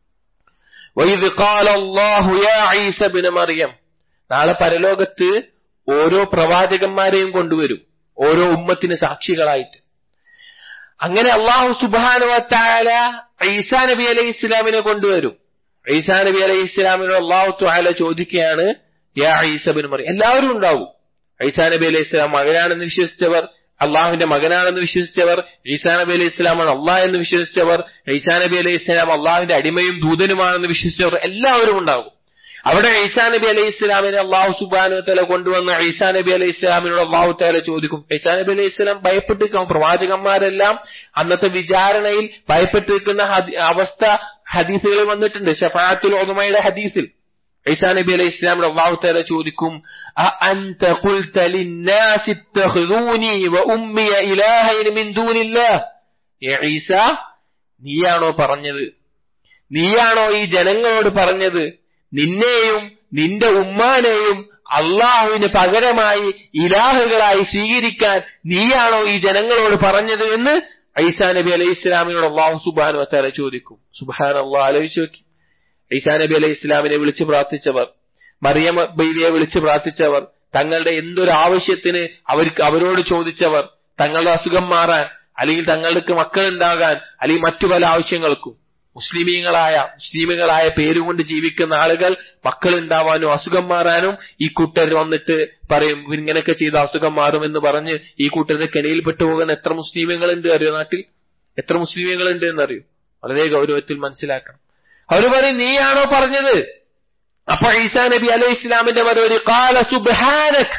A: മറിയം നാളെ പരലോകത്ത് ഓരോ പ്രവാചകന്മാരെയും കൊണ്ടുവരും ഓരോ ഉമ്മത്തിന് സാക്ഷികളായിട്ട് അങ്ങനെ അള്ളാഹു സുബാനുവത്തായ ഈസാ നബി അലൈഹി ഇസ്ലാമിനെ കൊണ്ടുവരും ഈസാ നബി അലൈഹി ഇസ്ലാമിനോട് അള്ളാഹു താല ചോദിക്കുകയാണ് യാ ഈസബിന് മറി എല്ലാവരും ഉണ്ടാവും ഈസാ നബി അലൈഹി ഇസ്ലാം മകനാണെന്ന് വിശ്വസിച്ചവർ അള്ളാഹുവിന്റെ മകനാണെന്ന് വിശ്വസിച്ചവർ ഈസാ നബി അലൈഹി ഇസ്ലാമാണ് അള്ളാഹ് എന്ന് വിശ്വസിച്ചവർ ഈസാ നബി അലൈഹി ഇസ്ലാം അള്ളാഹുവിന്റെ അടിമയും ദൂതനുമാണെന്ന് വിശ്വസിച്ചവർ എല്ലാവരും ഉണ്ടാകും അവിടെ ഈസാ നബി അലൈഹി ഇസ്ലാമിനെ അള്ളാഹു സുബാനു തല കൊണ്ടുവന്ന ഈസാ നബി അലൈഹി ഇസ്ലാമിനോട് അള്ളാഹു തല ചോദിക്കും ഈസാ നബി അലൈഹി ഇസ്ലാം ഭയപ്പെട്ടിരിക്കും പ്രവാചകന്മാരെല്ലാം അന്നത്തെ വിചാരണയിൽ ഭയപ്പെട്ടിരിക്കുന്ന അവസ്ഥ ഹദീസുകളിൽ വന്നിട്ടുണ്ട് ഷഫാത്തുൽ ഒതുമയുടെ ഹദീസിൽ ഈസാ നബി അലൈഹി ഇസ്ലാമിനോട് അള്ളാഹു തല ചോദിക്കും أأنت قلت للناس اتخذوني وأمي إلهين من دون الله يا عيسى നീയാണോ പറഞ്ഞത് നീയാണോ ഈ ജനങ്ങളോട് പറഞ്ഞത് നിന്നെയും നിന്റെ ഉമ്മാനെയും അള്ളാഹുവിന് പകരമായി ഇലാഹുകളായി സ്വീകരിക്കാൻ നീയാണോ ഈ ജനങ്ങളോട് പറഞ്ഞത് എന്ന് ഐസാ നബി അലൈഹി ഇസ്ലാമിനോട് അള്ളാഹു സുബാനു വത്താല ചോദിക്കും സുബാൻ അള്ളാഹ് ആലോചിച്ച് നോക്കി ഈസാ നബി അലൈഹി ഇസ്ലാമിനെ വിളിച്ചു പ്രാർത്ഥിച്ചവർ മറിയം ബൈവിയെ വിളിച്ചു പ്രാർത്ഥിച്ചവർ തങ്ങളുടെ എന്തൊരു ആവശ്യത്തിന് അവർക്ക് അവരോട് ചോദിച്ചവർ തങ്ങളുടെ അസുഖം മാറാൻ അല്ലെങ്കിൽ തങ്ങൾക്ക് മക്കളുണ്ടാകാൻ അല്ലെങ്കിൽ മറ്റു പല ആവശ്യങ്ങൾക്കും മുസ്ലിമീങ്ങളായ മുസ്ലിമുകളായ പേരുകൊണ്ട് ജീവിക്കുന്ന ആളുകൾ മക്കൾ ഉണ്ടാവാനും അസുഖം മാറാനും ഈ കൂട്ടർ വന്നിട്ട് പറയും ഇങ്ങനെയൊക്കെ ചെയ്ത അസുഖം മാറുമെന്ന് പറഞ്ഞ് ഈ കൂട്ടരുടെ കെണിയിൽപ്പെട്ടു പോകുന്ന എത്ര മുസ്ലിമുകളുണ്ട് അറിയോ നാട്ടിൽ എത്ര മുസ്ലിമുകളുണ്ട് എന്നറിയോ വളരെ ഗൗരവത്തിൽ മനസ്സിലാക്കണം അവർ പറയും നീയാണോ പറഞ്ഞത് അപ്പൊ ഈസാ നബി അലൈഹി ഇസ്ലാമിന്റെ മറുപടി കാല സുബാനക്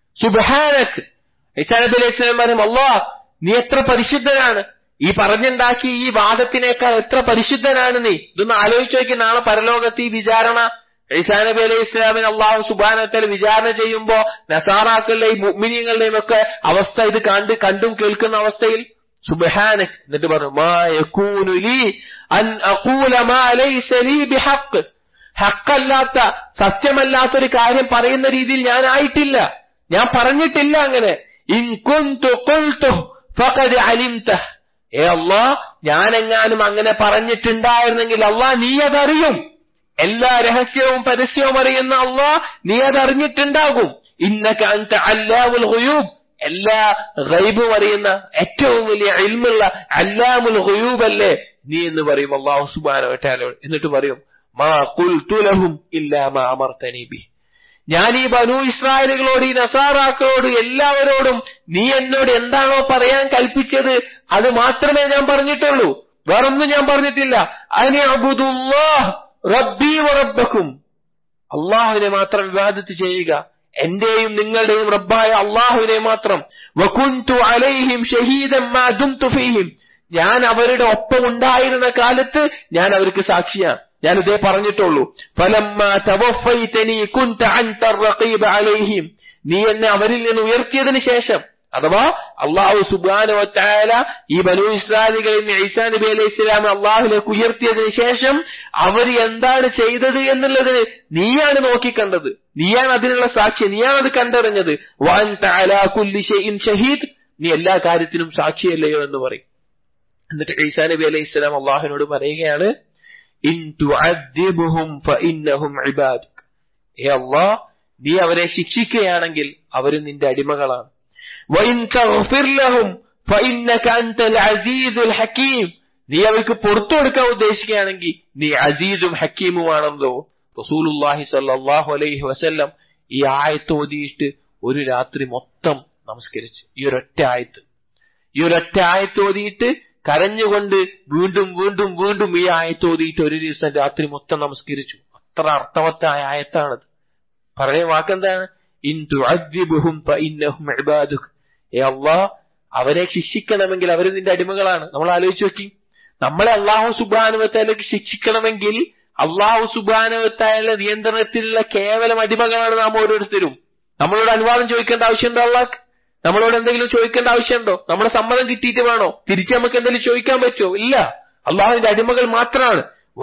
A: സുബാനക് ഈസാ നബി അലൈഹി ഇസ്ലാം പറയും അള്ളാ നീ എത്ര പരിശുദ്ധനാണ് ഈ പറഞ്ഞുണ്ടാക്കി ഈ വാദത്തിനേക്കാൾ എത്ര പരിശുദ്ധനാണ് നീ ഇതൊന്ന് ആലോചിച്ച് നോക്കി നാളെ പരലോകത്ത് ഈ വിചാരണ ഈസാ നബി അലൈഹി ഇസ്ലാമിന് അള്ളാഹു സുബാനത്തിൽ വിചാരണ ചെയ്യുമ്പോ നസാറാക്കളുടെയും മുഗ്മിനിയങ്ങളുടെയും ഒക്കെ അവസ്ഥ ഇത് കണ്ട് കണ്ടും കേൾക്കുന്ന അവസ്ഥയിൽ സുബഹാനക് എന്നിട്ട് പറഞ്ഞു മാ യകൂനു ലീ അൻ അഖൂല മാ ലൈസ ലീ ബിഹഖ് ഹക്കല്ലാത്ത സത്യമല്ലാത്തൊരു കാര്യം പറയുന്ന രീതിയിൽ ഞാൻ ആയിട്ടില്ല ഞാൻ പറഞ്ഞിട്ടില്ല അങ്ങനെ ഇൻ കുന്തു ഖുൽതു ഫഖദ് അലിംതഹ് ഏ അള്ളാ ഞാനെങ്ങാനും അങ്ങനെ പറഞ്ഞിട്ടുണ്ടായിരുന്നെങ്കിൽ അള്ളാ നീ അതറിയും എല്ലാ രഹസ്യവും പരസ്യവും അറിയുന്ന അള്ളാ നീ അതറിഞ്ഞിട്ടുണ്ടാകും ഇന്നക അൻത അല്ലാമുൽ ഗുയൂബ് എല്ലാ ഗൈബും അറിയുന്ന ഏറ്റവും വലിയ ഇൽമുള്ള അല്ലാമുൽ ഗുയൂബ് അല്ലേ നീ എന്ന് പറയും അള്ളാഹു സുബാനോ വട്ടാലോട് എന്നിട്ട് പറയും മാ ഖുൽതു ലഹും ഇല്ലാ മാ അമർതനി ബി ഞാൻ ഈ ബനു ഇസ്രായേലുകളോട് ഈ നസാറാക്കളോട് എല്ലാവരോടും നീ എന്നോട് എന്താണോ പറയാൻ കൽപ്പിച്ചത് അത് മാത്രമേ ഞാൻ പറഞ്ഞിട്ടുള്ളൂ വേറൊന്നും ഞാൻ പറഞ്ഞിട്ടില്ല അനി അബുദുല്ലാഹ് റബ്ബി റബ്ബക്കും അള്ളാഹുവിനെ മാത്രം വിവാദത്ത് ചെയ്യുക എന്റെയും നിങ്ങളുടെയും റബ്ബായ അള്ളാഹുവിനെ മാത്രം വകുന്തു അലൈഹിം ഷഹീദം മാ ദുംതു ഫീഹിം ഞാൻ അവരുടെ ഒപ്പം ഉണ്ടായിരുന്ന കാലത്ത് ഞാൻ അവർക്ക് സാക്ഷിയാണ് ഞാൻ ഇതേ പറഞ്ഞിട്ടുള്ളൂ ഫലമ്മ തവഫൈതനി കുന്ത അൻത റഖീബ അലൈഹിം നീ എന്നെ അവരിൽ നിന്ന് ഉയർത്തിയതിനു ശേഷം അഥവാ അള്ളാഹു സുബാനു വത്തായാല ഈ ബനു ഇസ്രാലികളിൽ ഈസാ നബി അലൈഹി ഇസ്ലാം അള്ളാഹുലേക്ക് ഉയർത്തിയതിനു ശേഷം അവർ എന്താണ് ചെയ്തത് എന്നുള്ളതിന് നീയാണ് നോക്കിക്കണ്ടത് നീയാണ് അതിനുള്ള സാക്ഷി നീയാണ് അത് കണ്ടറിഞ്ഞത് വാൻ തഅലാ കുല്ലി ഷൈഇൻ ഷഹീദ് നീ എല്ലാ കാര്യത്തിനും സാക്ഷിയല്ലയോ എന്ന് പറയും എന്നിട്ട് ഈസാ നബി അലൈഹി ഇസ്ലാം അള്ളാഹുവിനോട് പറയുകയാണ് ഇൻ തുഅദ്ദിബുഹും ഫഇന്നഹും ഇബാദുക ഏ അല്ലാഹ് നീ അവരെ ശിക്ഷിക്കുകയാണെങ്കിൽ അവർ നിന്റെ അടിമകളാണ് വഇൻ തഗ്ഫിർ ലഹും ഫഇന്നക അൻതൽ അസീസുൽ ഹകീം നീ അവർക്ക് പുറത്തു കൊടുക്കാൻ ഉദ്ദേശിക്കുകയാണെങ്കിൽ നീ അസീസും ഹക്കീമുമാണല്ലോ റസൂലുള്ളാഹി സ്വല്ലല്ലാഹു അലൈഹി വസല്ലം ഈ ആയത്ത് ഓതിയിട്ട് ഒരു രാത്രി മൊത്തം നമസ്കരിച്ച് ഈ ഒരൊറ്റ ആയത്ത് ഈ ഒരൊറ്റ ആയത്ത് ഓതിയിട്ട് കരഞ്ഞുകൊണ്ട് വീണ്ടും വീണ്ടും വീണ്ടും ഈ ആയത്ത് ഓതിയിട്ട് ഒരു ദിവസം രാത്രി മൊത്തം നമസ്കരിച്ചു അത്ര അർത്ഥവത്തായ ആയത്താണത് പറയുന്ന വാക്കെന്താണ് ഇൻ തുഅദ്ദിബുഹും ഫഇന്നഹും ഇബാദുക ഏ അള്ളാഹ് അവരെ ശിക്ഷിക്കണമെങ്കിൽ അവർ നിന്റെ അടിമകളാണ് നമ്മൾ ആലോചിച്ച് നോക്കി നമ്മളെ അള്ളാഹു സുബാനുവത്താലേക്ക് ശിക്ഷിക്കണമെങ്കിൽ അള്ളാഹു സുബാനുവത്തായുള്ള നിയന്ത്രണത്തിലുള്ള കേവലം അടിമകളാണ് നാം ഓരോരുത്തരും നമ്മളോട് അനുവാദം ചോദിക്കേണ്ട ആവശ്യമുണ്ടോ അള്ളാഹ് നമ്മളോട് എന്തെങ്കിലും ചോദിക്കേണ്ട ആവശ്യമുണ്ടോ നമ്മുടെ സമ്മതം കിട്ടിയിട്ട് വേണോ തിരിച്ച് നമുക്ക് എന്തെങ്കിലും ചോദിക്കാൻ പറ്റുമോ ഇല്ല അള്ളാഹുവിന്റെ അടിമകൾ മാത്രമാണ്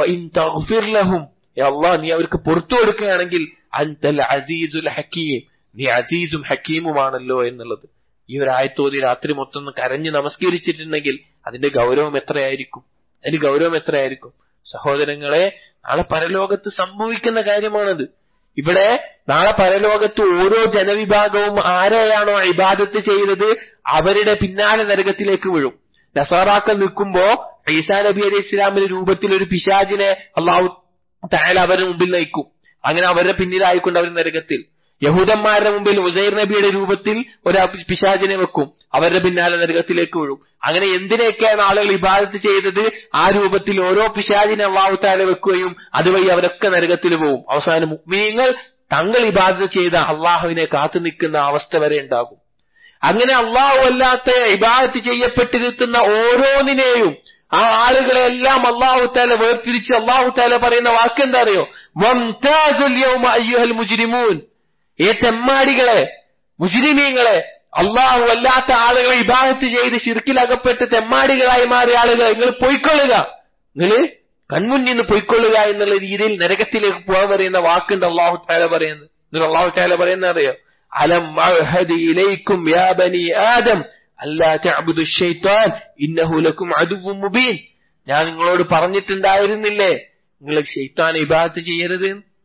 A: അള്ളാഹ് നീ അവർക്ക് പുറത്തു കൊടുക്കുകയാണെങ്കിൽ അൻതൽ അസീസുൽ ഹക്കീം നീ അസീസും ഹക്കീമുമാണല്ലോ എന്നുള്ളത് ഈ ഒരു ആയത്തോതി രാത്രി മൊത്തം കരഞ്ഞ് നമസ്കരിച്ചിട്ടുണ്ടെങ്കിൽ അതിന്റെ ഗൗരവം എത്രയായിരിക്കും അതിന്റെ ഗൗരവം എത്രയായിരിക്കും സഹോദരങ്ങളെ നാളെ പരലോകത്ത് സംഭവിക്കുന്ന കാര്യമാണത് ഇവിടെ നാളെ പരലോകത്ത് ഓരോ ജനവിഭാഗവും ആരെയാണോ ഇബാദത്ത് ചെയ്തത് അവരുടെ പിന്നാലെ നരകത്തിലേക്ക് വീഴും നസാറാക്കൾ നിൽക്കുമ്പോ ഈസാ നബി അലി ഇസ്ലാമിന്റെ രൂപത്തിൽ ഒരു പിശാജിനെ അള്ളാഹു തായാല അവരുടെ മുമ്പിൽ നയിക്കും അങ്ങനെ അവരുടെ പിന്നിലായിക്കൊണ്ട് അവർ നരകത്തിൽ യഹൂദന്മാരുടെ മുമ്പിൽ ഉസൈർ നബിയുടെ രൂപത്തിൽ ഒരു പിശാചിനെ വെക്കും അവരുടെ പിന്നാലെ നരകത്തിലേക്ക് വീഴും അങ്ങനെ എന്തിനൊക്കെയാണ് ആളുകൾ ഇബാദത്ത് ചെയ്തത് ആ രൂപത്തിൽ ഓരോ പിശാചിനെ അള്ളാഹുത്താലെ വെക്കുകയും അതുവഴി അവരൊക്കെ നരകത്തിൽ പോകും അവസാനം മുഗ്മീങ്ങൾ തങ്ങൾ ഇബാദത്ത് ചെയ്ത അള്ളാഹുവിനെ കാത്തു നിൽക്കുന്ന അവസ്ഥ വരെ ഉണ്ടാകും അങ്ങനെ അള്ളാഹു അല്ലാത്ത ഇബാദത്ത് ചെയ്യപ്പെട്ടിരുത്തുന്ന ഓരോന്നിനെയും ആ ആളുകളെല്ലാം അള്ളാഹു താല വേർതിരിച്ച് അള്ളാഹു താല പറയുന്ന വാക്കെന്താ അറിയോ അയ്യുഹൽ മുജിരിമൂൻ ഏ തെമ്മാടികളെ മുസ്ലിമീങ്ങളെ അള്ളാഹു അല്ലാത്ത ആളുകളെ ഇബാഹത്ത് ചെയ്ത് ശിർക്കിലകപ്പെട്ട് തെമ്മാടികളായി മാറിയ ആളുകളെ നിങ്ങൾ പൊയ്ക്കൊള്ളുക നിങ്ങൾ കൺമുന്നിൽ നിന്ന് പൊയ്ക്കൊള്ളുക എന്നുള്ള രീതിയിൽ നരകത്തിലേക്ക് പോകാൻ പറയുന്ന വാക്കുണ്ട് അള്ളാഹു താല പറയുന്നത് നിങ്ങൾ അള്ളാഹു താല പറയുന്ന അറിയോ അലം ഇലൈക്കും യാ ബനി ആദം അല്ലാ തഅബുദു ഷൈത്താൻ ഇന്നഹു ലക്കും അദുവ്വുൻ മുബീൻ ഞാൻ നിങ്ങളോട് പറഞ്ഞിട്ടുണ്ടായിരുന്നില്ലേ നിങ്ങൾ ഷെയ്ത്താൻ ഇബാദത്ത് ചെയ്യരുത്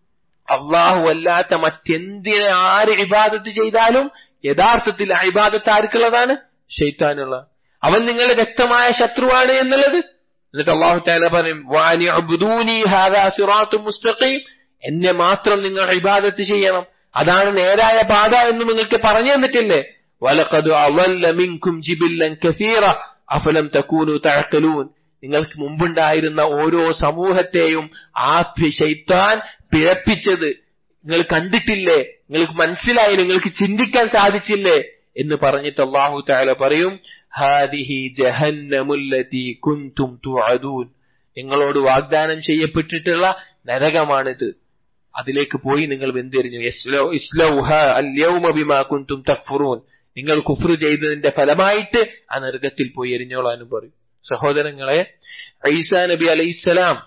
A: അള്ളാഹു അല്ലാത്ത മറ്റെന്തിനെ ആര് ഇബാദത്ത് ചെയ്താലും യഥാർത്ഥത്തിൽ ആ ഇബാദത്ത് ആർക്കുള്ളതാണ് ഷെയ്ത്താനുള്ള അവൻ നിങ്ങളുടെ വ്യക്തമായ ശത്രുവാണ് എന്നുള്ളത് എന്നിട്ട് അള്ളാഹു താല പറയും "വാനി അബ്ദൂനി ഹാദാ സിറാത്തും മുസ്തഖീം എന്നെ മാത്രം നിങ്ങൾ ഇബാദത്ത് ചെയ്യണം അതാണ് നേരായ പാത എന്ന് നിങ്ങൾക്ക് പറഞ്ഞു തന്നിട്ടില്ലേ വലഖദ് അളല്ല മിൻകും ജിബില്ലൻ കസീറ അഫലം തകൂനു തഅഖലൂൻ നിങ്ങൾക്ക് മുമ്പുണ്ടായിരുന്ന ഓരോ സമൂഹത്തെയും ആ ശൈത്താൻ പിഴപ്പിച്ചത് നിങ്ങൾ കണ്ടിട്ടില്ലേ നിങ്ങൾക്ക് മനസ്സിലായി നിങ്ങൾക്ക് ചിന്തിക്കാൻ സാധിച്ചില്ലേ എന്ന് പറഞ്ഞിട്ട് അള്ളാഹു താല പറയും ഹാദിഹി ജഹന്നമുല്ലതി കുന്തും തുഅദൂൻ നിങ്ങളോട് വാഗ്ദാനം ചെയ്യപ്പെട്ടിട്ടുള്ള നരകമാണിത് അതിലേക്ക് പോയി നിങ്ങൾ വെന്തെറിഞ്ഞു ഇസ്ലൗ- ഇസ്ലൗഹ അല്യൗമ ബിമാ കുന്തും തക്ഫുറൂൻ നിങ്ങൾ കുഫ്ർ ചെയ്തതിന്റെ ഫലമായിട്ട് ആ നരകത്തിൽ പോയി എരിഞ്ഞോളാനും പറയും സഹോദരങ്ങളെ ഐസാ നബി അലൈഹിസ്സലാം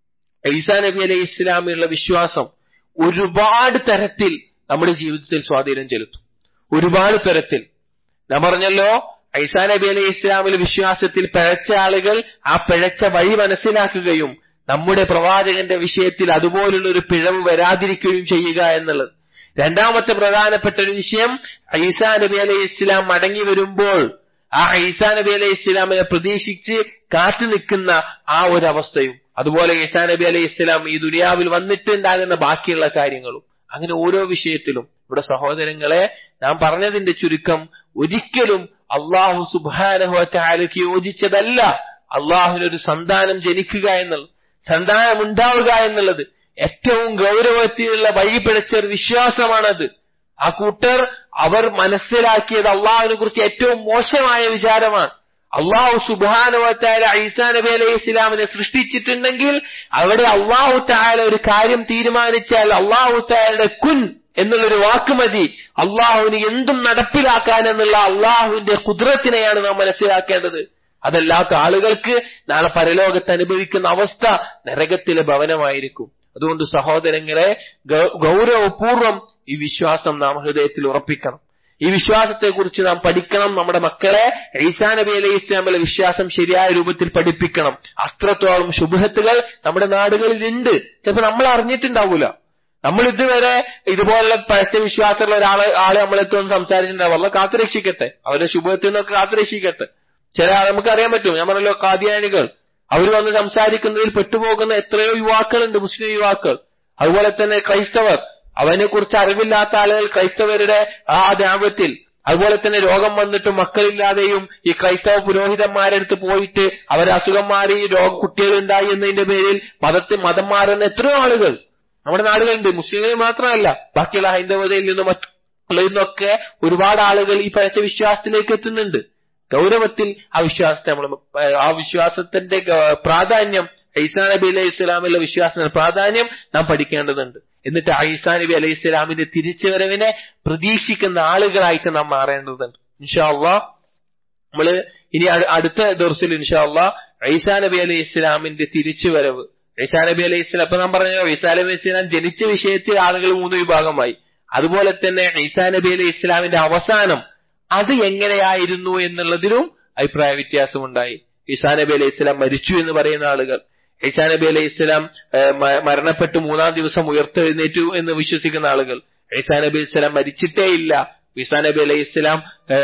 A: ഐസാ നബി അലൈഹി ഇസ്ലാമിലുള്ള വിശ്വാസം ഒരുപാട് തരത്തിൽ നമ്മുടെ ജീവിതത്തിൽ സ്വാധീനം ചെലുത്തും ഒരുപാട് തരത്തിൽ ഞാൻ പറഞ്ഞല്ലോ ഐസാ നബി അലൈഹി ഇസ്ലാമിലെ വിശ്വാസത്തിൽ പിഴച്ച ആളുകൾ ആ പിഴച്ച വഴി മനസ്സിലാക്കുകയും നമ്മുടെ പ്രവാചകന്റെ വിഷയത്തിൽ അതുപോലുള്ള ഒരു പിഴവ് വരാതിരിക്കുകയും ചെയ്യുക എന്നുള്ളത് രണ്ടാമത്തെ പ്രധാനപ്പെട്ട ഒരു വിഷയം ഐസാ നബി അലൈഹി ഇസ്ലാം മടങ്ങി വരുമ്പോൾ ആ ഈസാ നബി അലൈഹി ഇസ്ലാമിനെ പ്രതീക്ഷിച്ച് കാത്തു നിൽക്കുന്ന ആ ഒരു അവസ്ഥയും അതുപോലെ ഈസാ നബി അലൈഹി ഇസ്ലാം ഈ ദുനിയാവിൽ വന്നിട്ടുണ്ടാകുന്ന ബാക്കിയുള്ള കാര്യങ്ങളും അങ്ങനെ ഓരോ വിഷയത്തിലും ഇവിടെ സഹോദരങ്ങളെ നാം പറഞ്ഞതിന്റെ ചുരുക്കം ഒരിക്കലും അള്ളാഹു സുബാനഹുക്ക് യോജിച്ചതല്ല അള്ളാഹുവിനൊരു സന്താനം ജനിക്കുക എന്നുള്ളത് സന്താനം ഉണ്ടാവുക എന്നുള്ളത് ഏറ്റവും ഗൗരവത്തിലുള്ള വഴി പിഴച്ച ഒരു വിശ്വാസമാണത് ആ കൂട്ടർ അവർ മനസ്സിലാക്കിയത് അള്ളാഹുവിനെ കുറിച്ച് ഏറ്റവും മോശമായ വിചാരമാണ് അള്ളാഹു സുബാനുവത്തായ ഈസാ നബി അലൈഹി ഇസ്ലാമിനെ സൃഷ്ടിച്ചിട്ടുണ്ടെങ്കിൽ അവിടെ അള്ളാഹു താല ഒരു കാര്യം തീരുമാനിച്ചാൽ അള്ളാഹു താലയുടെ കുൻ എന്നുള്ളൊരു വാക്ക് മതി അള്ളാഹുവിന് എന്തും നടപ്പിലാക്കാൻ എന്നുള്ള അള്ളാഹുവിന്റെ കുതിരത്തിനെയാണ് നാം മനസ്സിലാക്കേണ്ടത് അതല്ലാത്ത ആളുകൾക്ക് നാളെ പരലോകത്ത് അനുഭവിക്കുന്ന അവസ്ഥ നരകത്തിലെ ഭവനമായിരിക്കും അതുകൊണ്ട് സഹോദരങ്ങളെ ഗ- ഗൗരവപൂർവം ഈ വിശ്വാസം നാം ഹൃദയത്തിൽ ഉറപ്പിക്കണം ഈ വിശ്വാസത്തെക്കുറിച്ച് നാം പഠിക്കണം നമ്മുടെ മക്കളെ ഈസാ നബി അലൈഹി ഇസ്ലാമിലെ വിശ്വാസം ശരിയായ രൂപത്തിൽ പഠിപ്പിക്കണം അത്രത്തോളം ശുഭത്തുകൾ നമ്മുടെ നാടുകളിൽ ഉണ്ട് ചിലപ്പോൾ നമ്മൾ അറിഞ്ഞിട്ടുണ്ടാവൂല നമ്മൾ ഇതുവരെ ഇതുപോലുള്ള പഴച്ച വിശ്വാസമുള്ള ഒരാളെ ആളെ നമ്മളെത്തി വന്ന് സംസാരിച്ചിട്ടുണ്ടാവും അല്ല കാത്തുരക്ഷിക്കട്ടെ അവരുടെ ശുഭത്തിൽ നിന്നൊക്കെ കാത്തുരക്ഷിക്കട്ടെ ചില ആൾ നമുക്കറിയാൻ പറ്റും ഞാൻ പറഞ്ഞല്ലോ കാദിയാനികൾ അവർ വന്ന് സംസാരിക്കുന്നതിൽ പെട്ടുപോകുന്ന എത്രയോ യുവാക്കളുണ്ട് മുസ്ലിം യുവാക്കൾ അതുപോലെ തന്നെ ക്രൈസ്തവർ അവനെ കുറിച്ച് അറിവില്ലാത്ത ആളുകൾ ക്രൈസ്തവരുടെ ആ ദാമ്പത്തിൽ അതുപോലെ തന്നെ രോഗം വന്നിട്ട് മക്കളില്ലാതെയും ഈ ക്രൈസ്തവ പുരോഹിതന്മാരെടുത്ത് പോയിട്ട് അവരെ അസുഖം മാറി രോഗ കുട്ടികളുണ്ടായി എന്നതിന്റെ പേരിൽ മതത്തിൽ മതം മാറുന്ന എത്രയോ ആളുകൾ നമ്മുടെ നാടുകളുണ്ട് മുസ്ലിങ്ങളിൽ മാത്രമല്ല ബാക്കിയുള്ള ഹൈന്ദവതയിൽ നിന്നും മറ്റുള്ളതിൽ നിന്നൊക്കെ ഒരുപാട് ആളുകൾ ഈ പഴച്ച വിശ്വാസത്തിലേക്ക് എത്തുന്നുണ്ട് ഗൗരവത്തിൽ ആ വിശ്വാസത്തെ നമ്മൾ ആ വിശ്വാസത്തിന്റെ ഗ- പ്രാധാന്യം ഐസാ നബി അലൈഹി ഇസ്ലാമിലെ വിശ്വാസത്തിന്റെ പ്രാധാന്യം നാം പഠിക്കേണ്ടതുണ്ട് എന്നിട്ട് ഐസാ നബി അലൈഹി ഇസ്ലാമിന്റെ തിരിച്ചുവരവിനെ പ്രതീക്ഷിക്കുന്ന ആളുകളായിട്ട് നാം മാറേണ്ടതുണ്ട് ഇൻഷാ അള്ളാഹ് നമ്മള് ഇനി അട്- അടുത്ത ദർസിൽ ഇൻഷാല്ല ഐസാ നബി അലൈഹി ഇസ്ലാമിന്റെ തിരിച്ചുവരവ് ഐസാ നബി അലൈഹി ഇസ്ലാം അപ്പൊ നാം പറഞ്ഞ ഈസാ നബി അലൈഹി ഇസ്ലാം ജനിച്ച വിഷയത്തിൽ ആളുകൾ മൂന്ന് വിഭാഗമായി അതുപോലെ തന്നെ ഈസാ നബി അലൈഹി ഇസ്ലാമിന്റെ അവസാനം അത് എങ്ങനെയായിരുന്നു എന്നുള്ളതിലും അഭിപ്രായ വ്യത്യാസമുണ്ടായി ഈസാ നബി അലൈഹി ഇസ്ലാം മരിച്ചു എന്ന് പറയുന്ന ആളുകൾ ഈസാ നബി അലൈഹി ഇസ്ലാം ഏഹ്, മ- മരണപ്പെട്ട് മൂന്നാം ദിവസം ഉയർത്തെഴുന്നേറ്റു എന്ന് വിശ്വസിക്കുന്ന ആളുകൾ ഈസാ നബി അലൈഹി ഇസ്ലാം മരിച്ചിട്ടേ ഇല്ല ഈസാ നബി അലൈഹി ഇസ്ലാം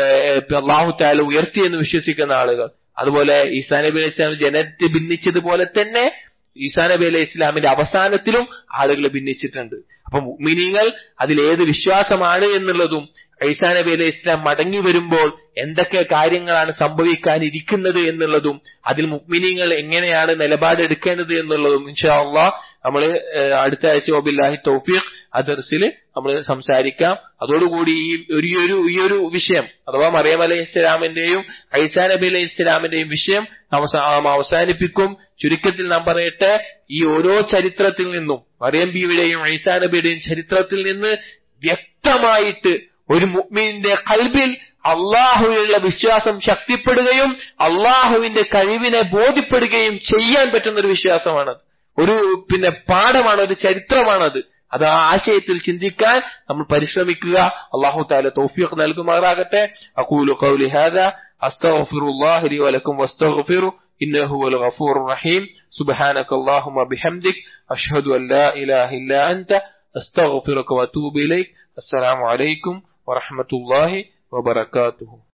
A: അള്ളാഹു താല ഉയർത്തി എന്ന് വിശ്വസിക്കുന്ന ആളുകൾ അതുപോലെ ഈസാ നബി അലൈഹി ഇസ്ലാം ജനത്തെ ഭിന്നിച്ചതുപോലെ തന്നെ ഈസാ നബി അലൈഹി ഇസ്ലാമിന്റെ അവസാനത്തിലും ആളുകൾ ഭിന്നിച്ചിട്ടുണ്ട് അപ്പൊ മുഅ്മിനീങ്ങൾ അതിൽ ഏത് വിശ്വാസമാണ് എന്നുള്ളതും ഈസാ നബി അലൈഹി ഇസ്ലാം മടങ്ങി വരുമ്പോൾ എന്തൊക്കെ കാര്യങ്ങളാണ് സംഭവിക്കാനിരിക്കുന്നത് എന്നുള്ളതും അതിൽ മുഅ്മിനീങ്ങൾ എങ്ങനെയാണ് നിലപാടെടുക്കേണ്ടത് എന്നുള്ളതും ഇൻഷാ അള്ളാഹ് നമ്മൾ അടുത്ത ആഴ്ച ഒബില്ലാഹി തൗഫീഖ് അദർസിൽ നമ്മൾ സംസാരിക്കാം അതോടുകൂടി ഈ ഒരു ഈ ഒരു ഈ ഒരു വിഷയം അഥവാ മറിയം അലൈഹി ഇസ്ലാമിന്റെയും ഐസാ നബി അലൈഹി ഇസ്ലാമിന്റെയും വിഷയം അവസാ- നാം അവസാനിപ്പിക്കും ചുരുക്കത്തിൽ നാം പറയട്ടെ ഈ ഓരോ ചരിത്രത്തിൽ നിന്നും മറിയം ബീവിയുടെയും ഐസാ നബിയുടെയും ചരിത്രത്തിൽ നിന്ന് വ്യക്തമായിട്ട് ഒരു മുഅ്മിനിന്റെ കൽബിൽ അള്ളാഹുവിലുള്ള വിശ്വാസം ശക്തിപ്പെടുകയും അള്ളാഹുവിന്റെ കഴിവിനെ ബോധ്യപ്പെടുകയും ചെയ്യാൻ പറ്റുന്ന ഒരു വിശ്വാസമാണത് ഒരു പിന്നെ പാഠമാണ് ഒരു ചരിത്രമാണത് അത് ആ ആശയത്തിൽ ചിന്തിക്കാൻ നമ്മൾ പരിശ്രമിക്കുക അള്ളാഹു താല തൗഫീഖ് നൽകുമാറാകട്ടെ അഖൂലു ഖൗലി ഹാദാ അസ്തഗ്ഫിറുല്ലാഹി ലി വലക്കും വസ്തഗ്ഫിറു ഇന്നഹു ഹുവൽ ഗഫൂറുർ റഹീം സുബ്ഹാനക അല്ലാഹുമ്മ ബിഹംദിക് അഷ്ഹദു അൻ ലാ ഇലാഹ ഇല്ലാ അൻത അസ്തഗ്ഫിറുക വഅതൂബു ഇലൈക് അസ്സലാമു അലൈക്കും വറഹ്മത്തുള്ളാഹി വബറകാതുഹു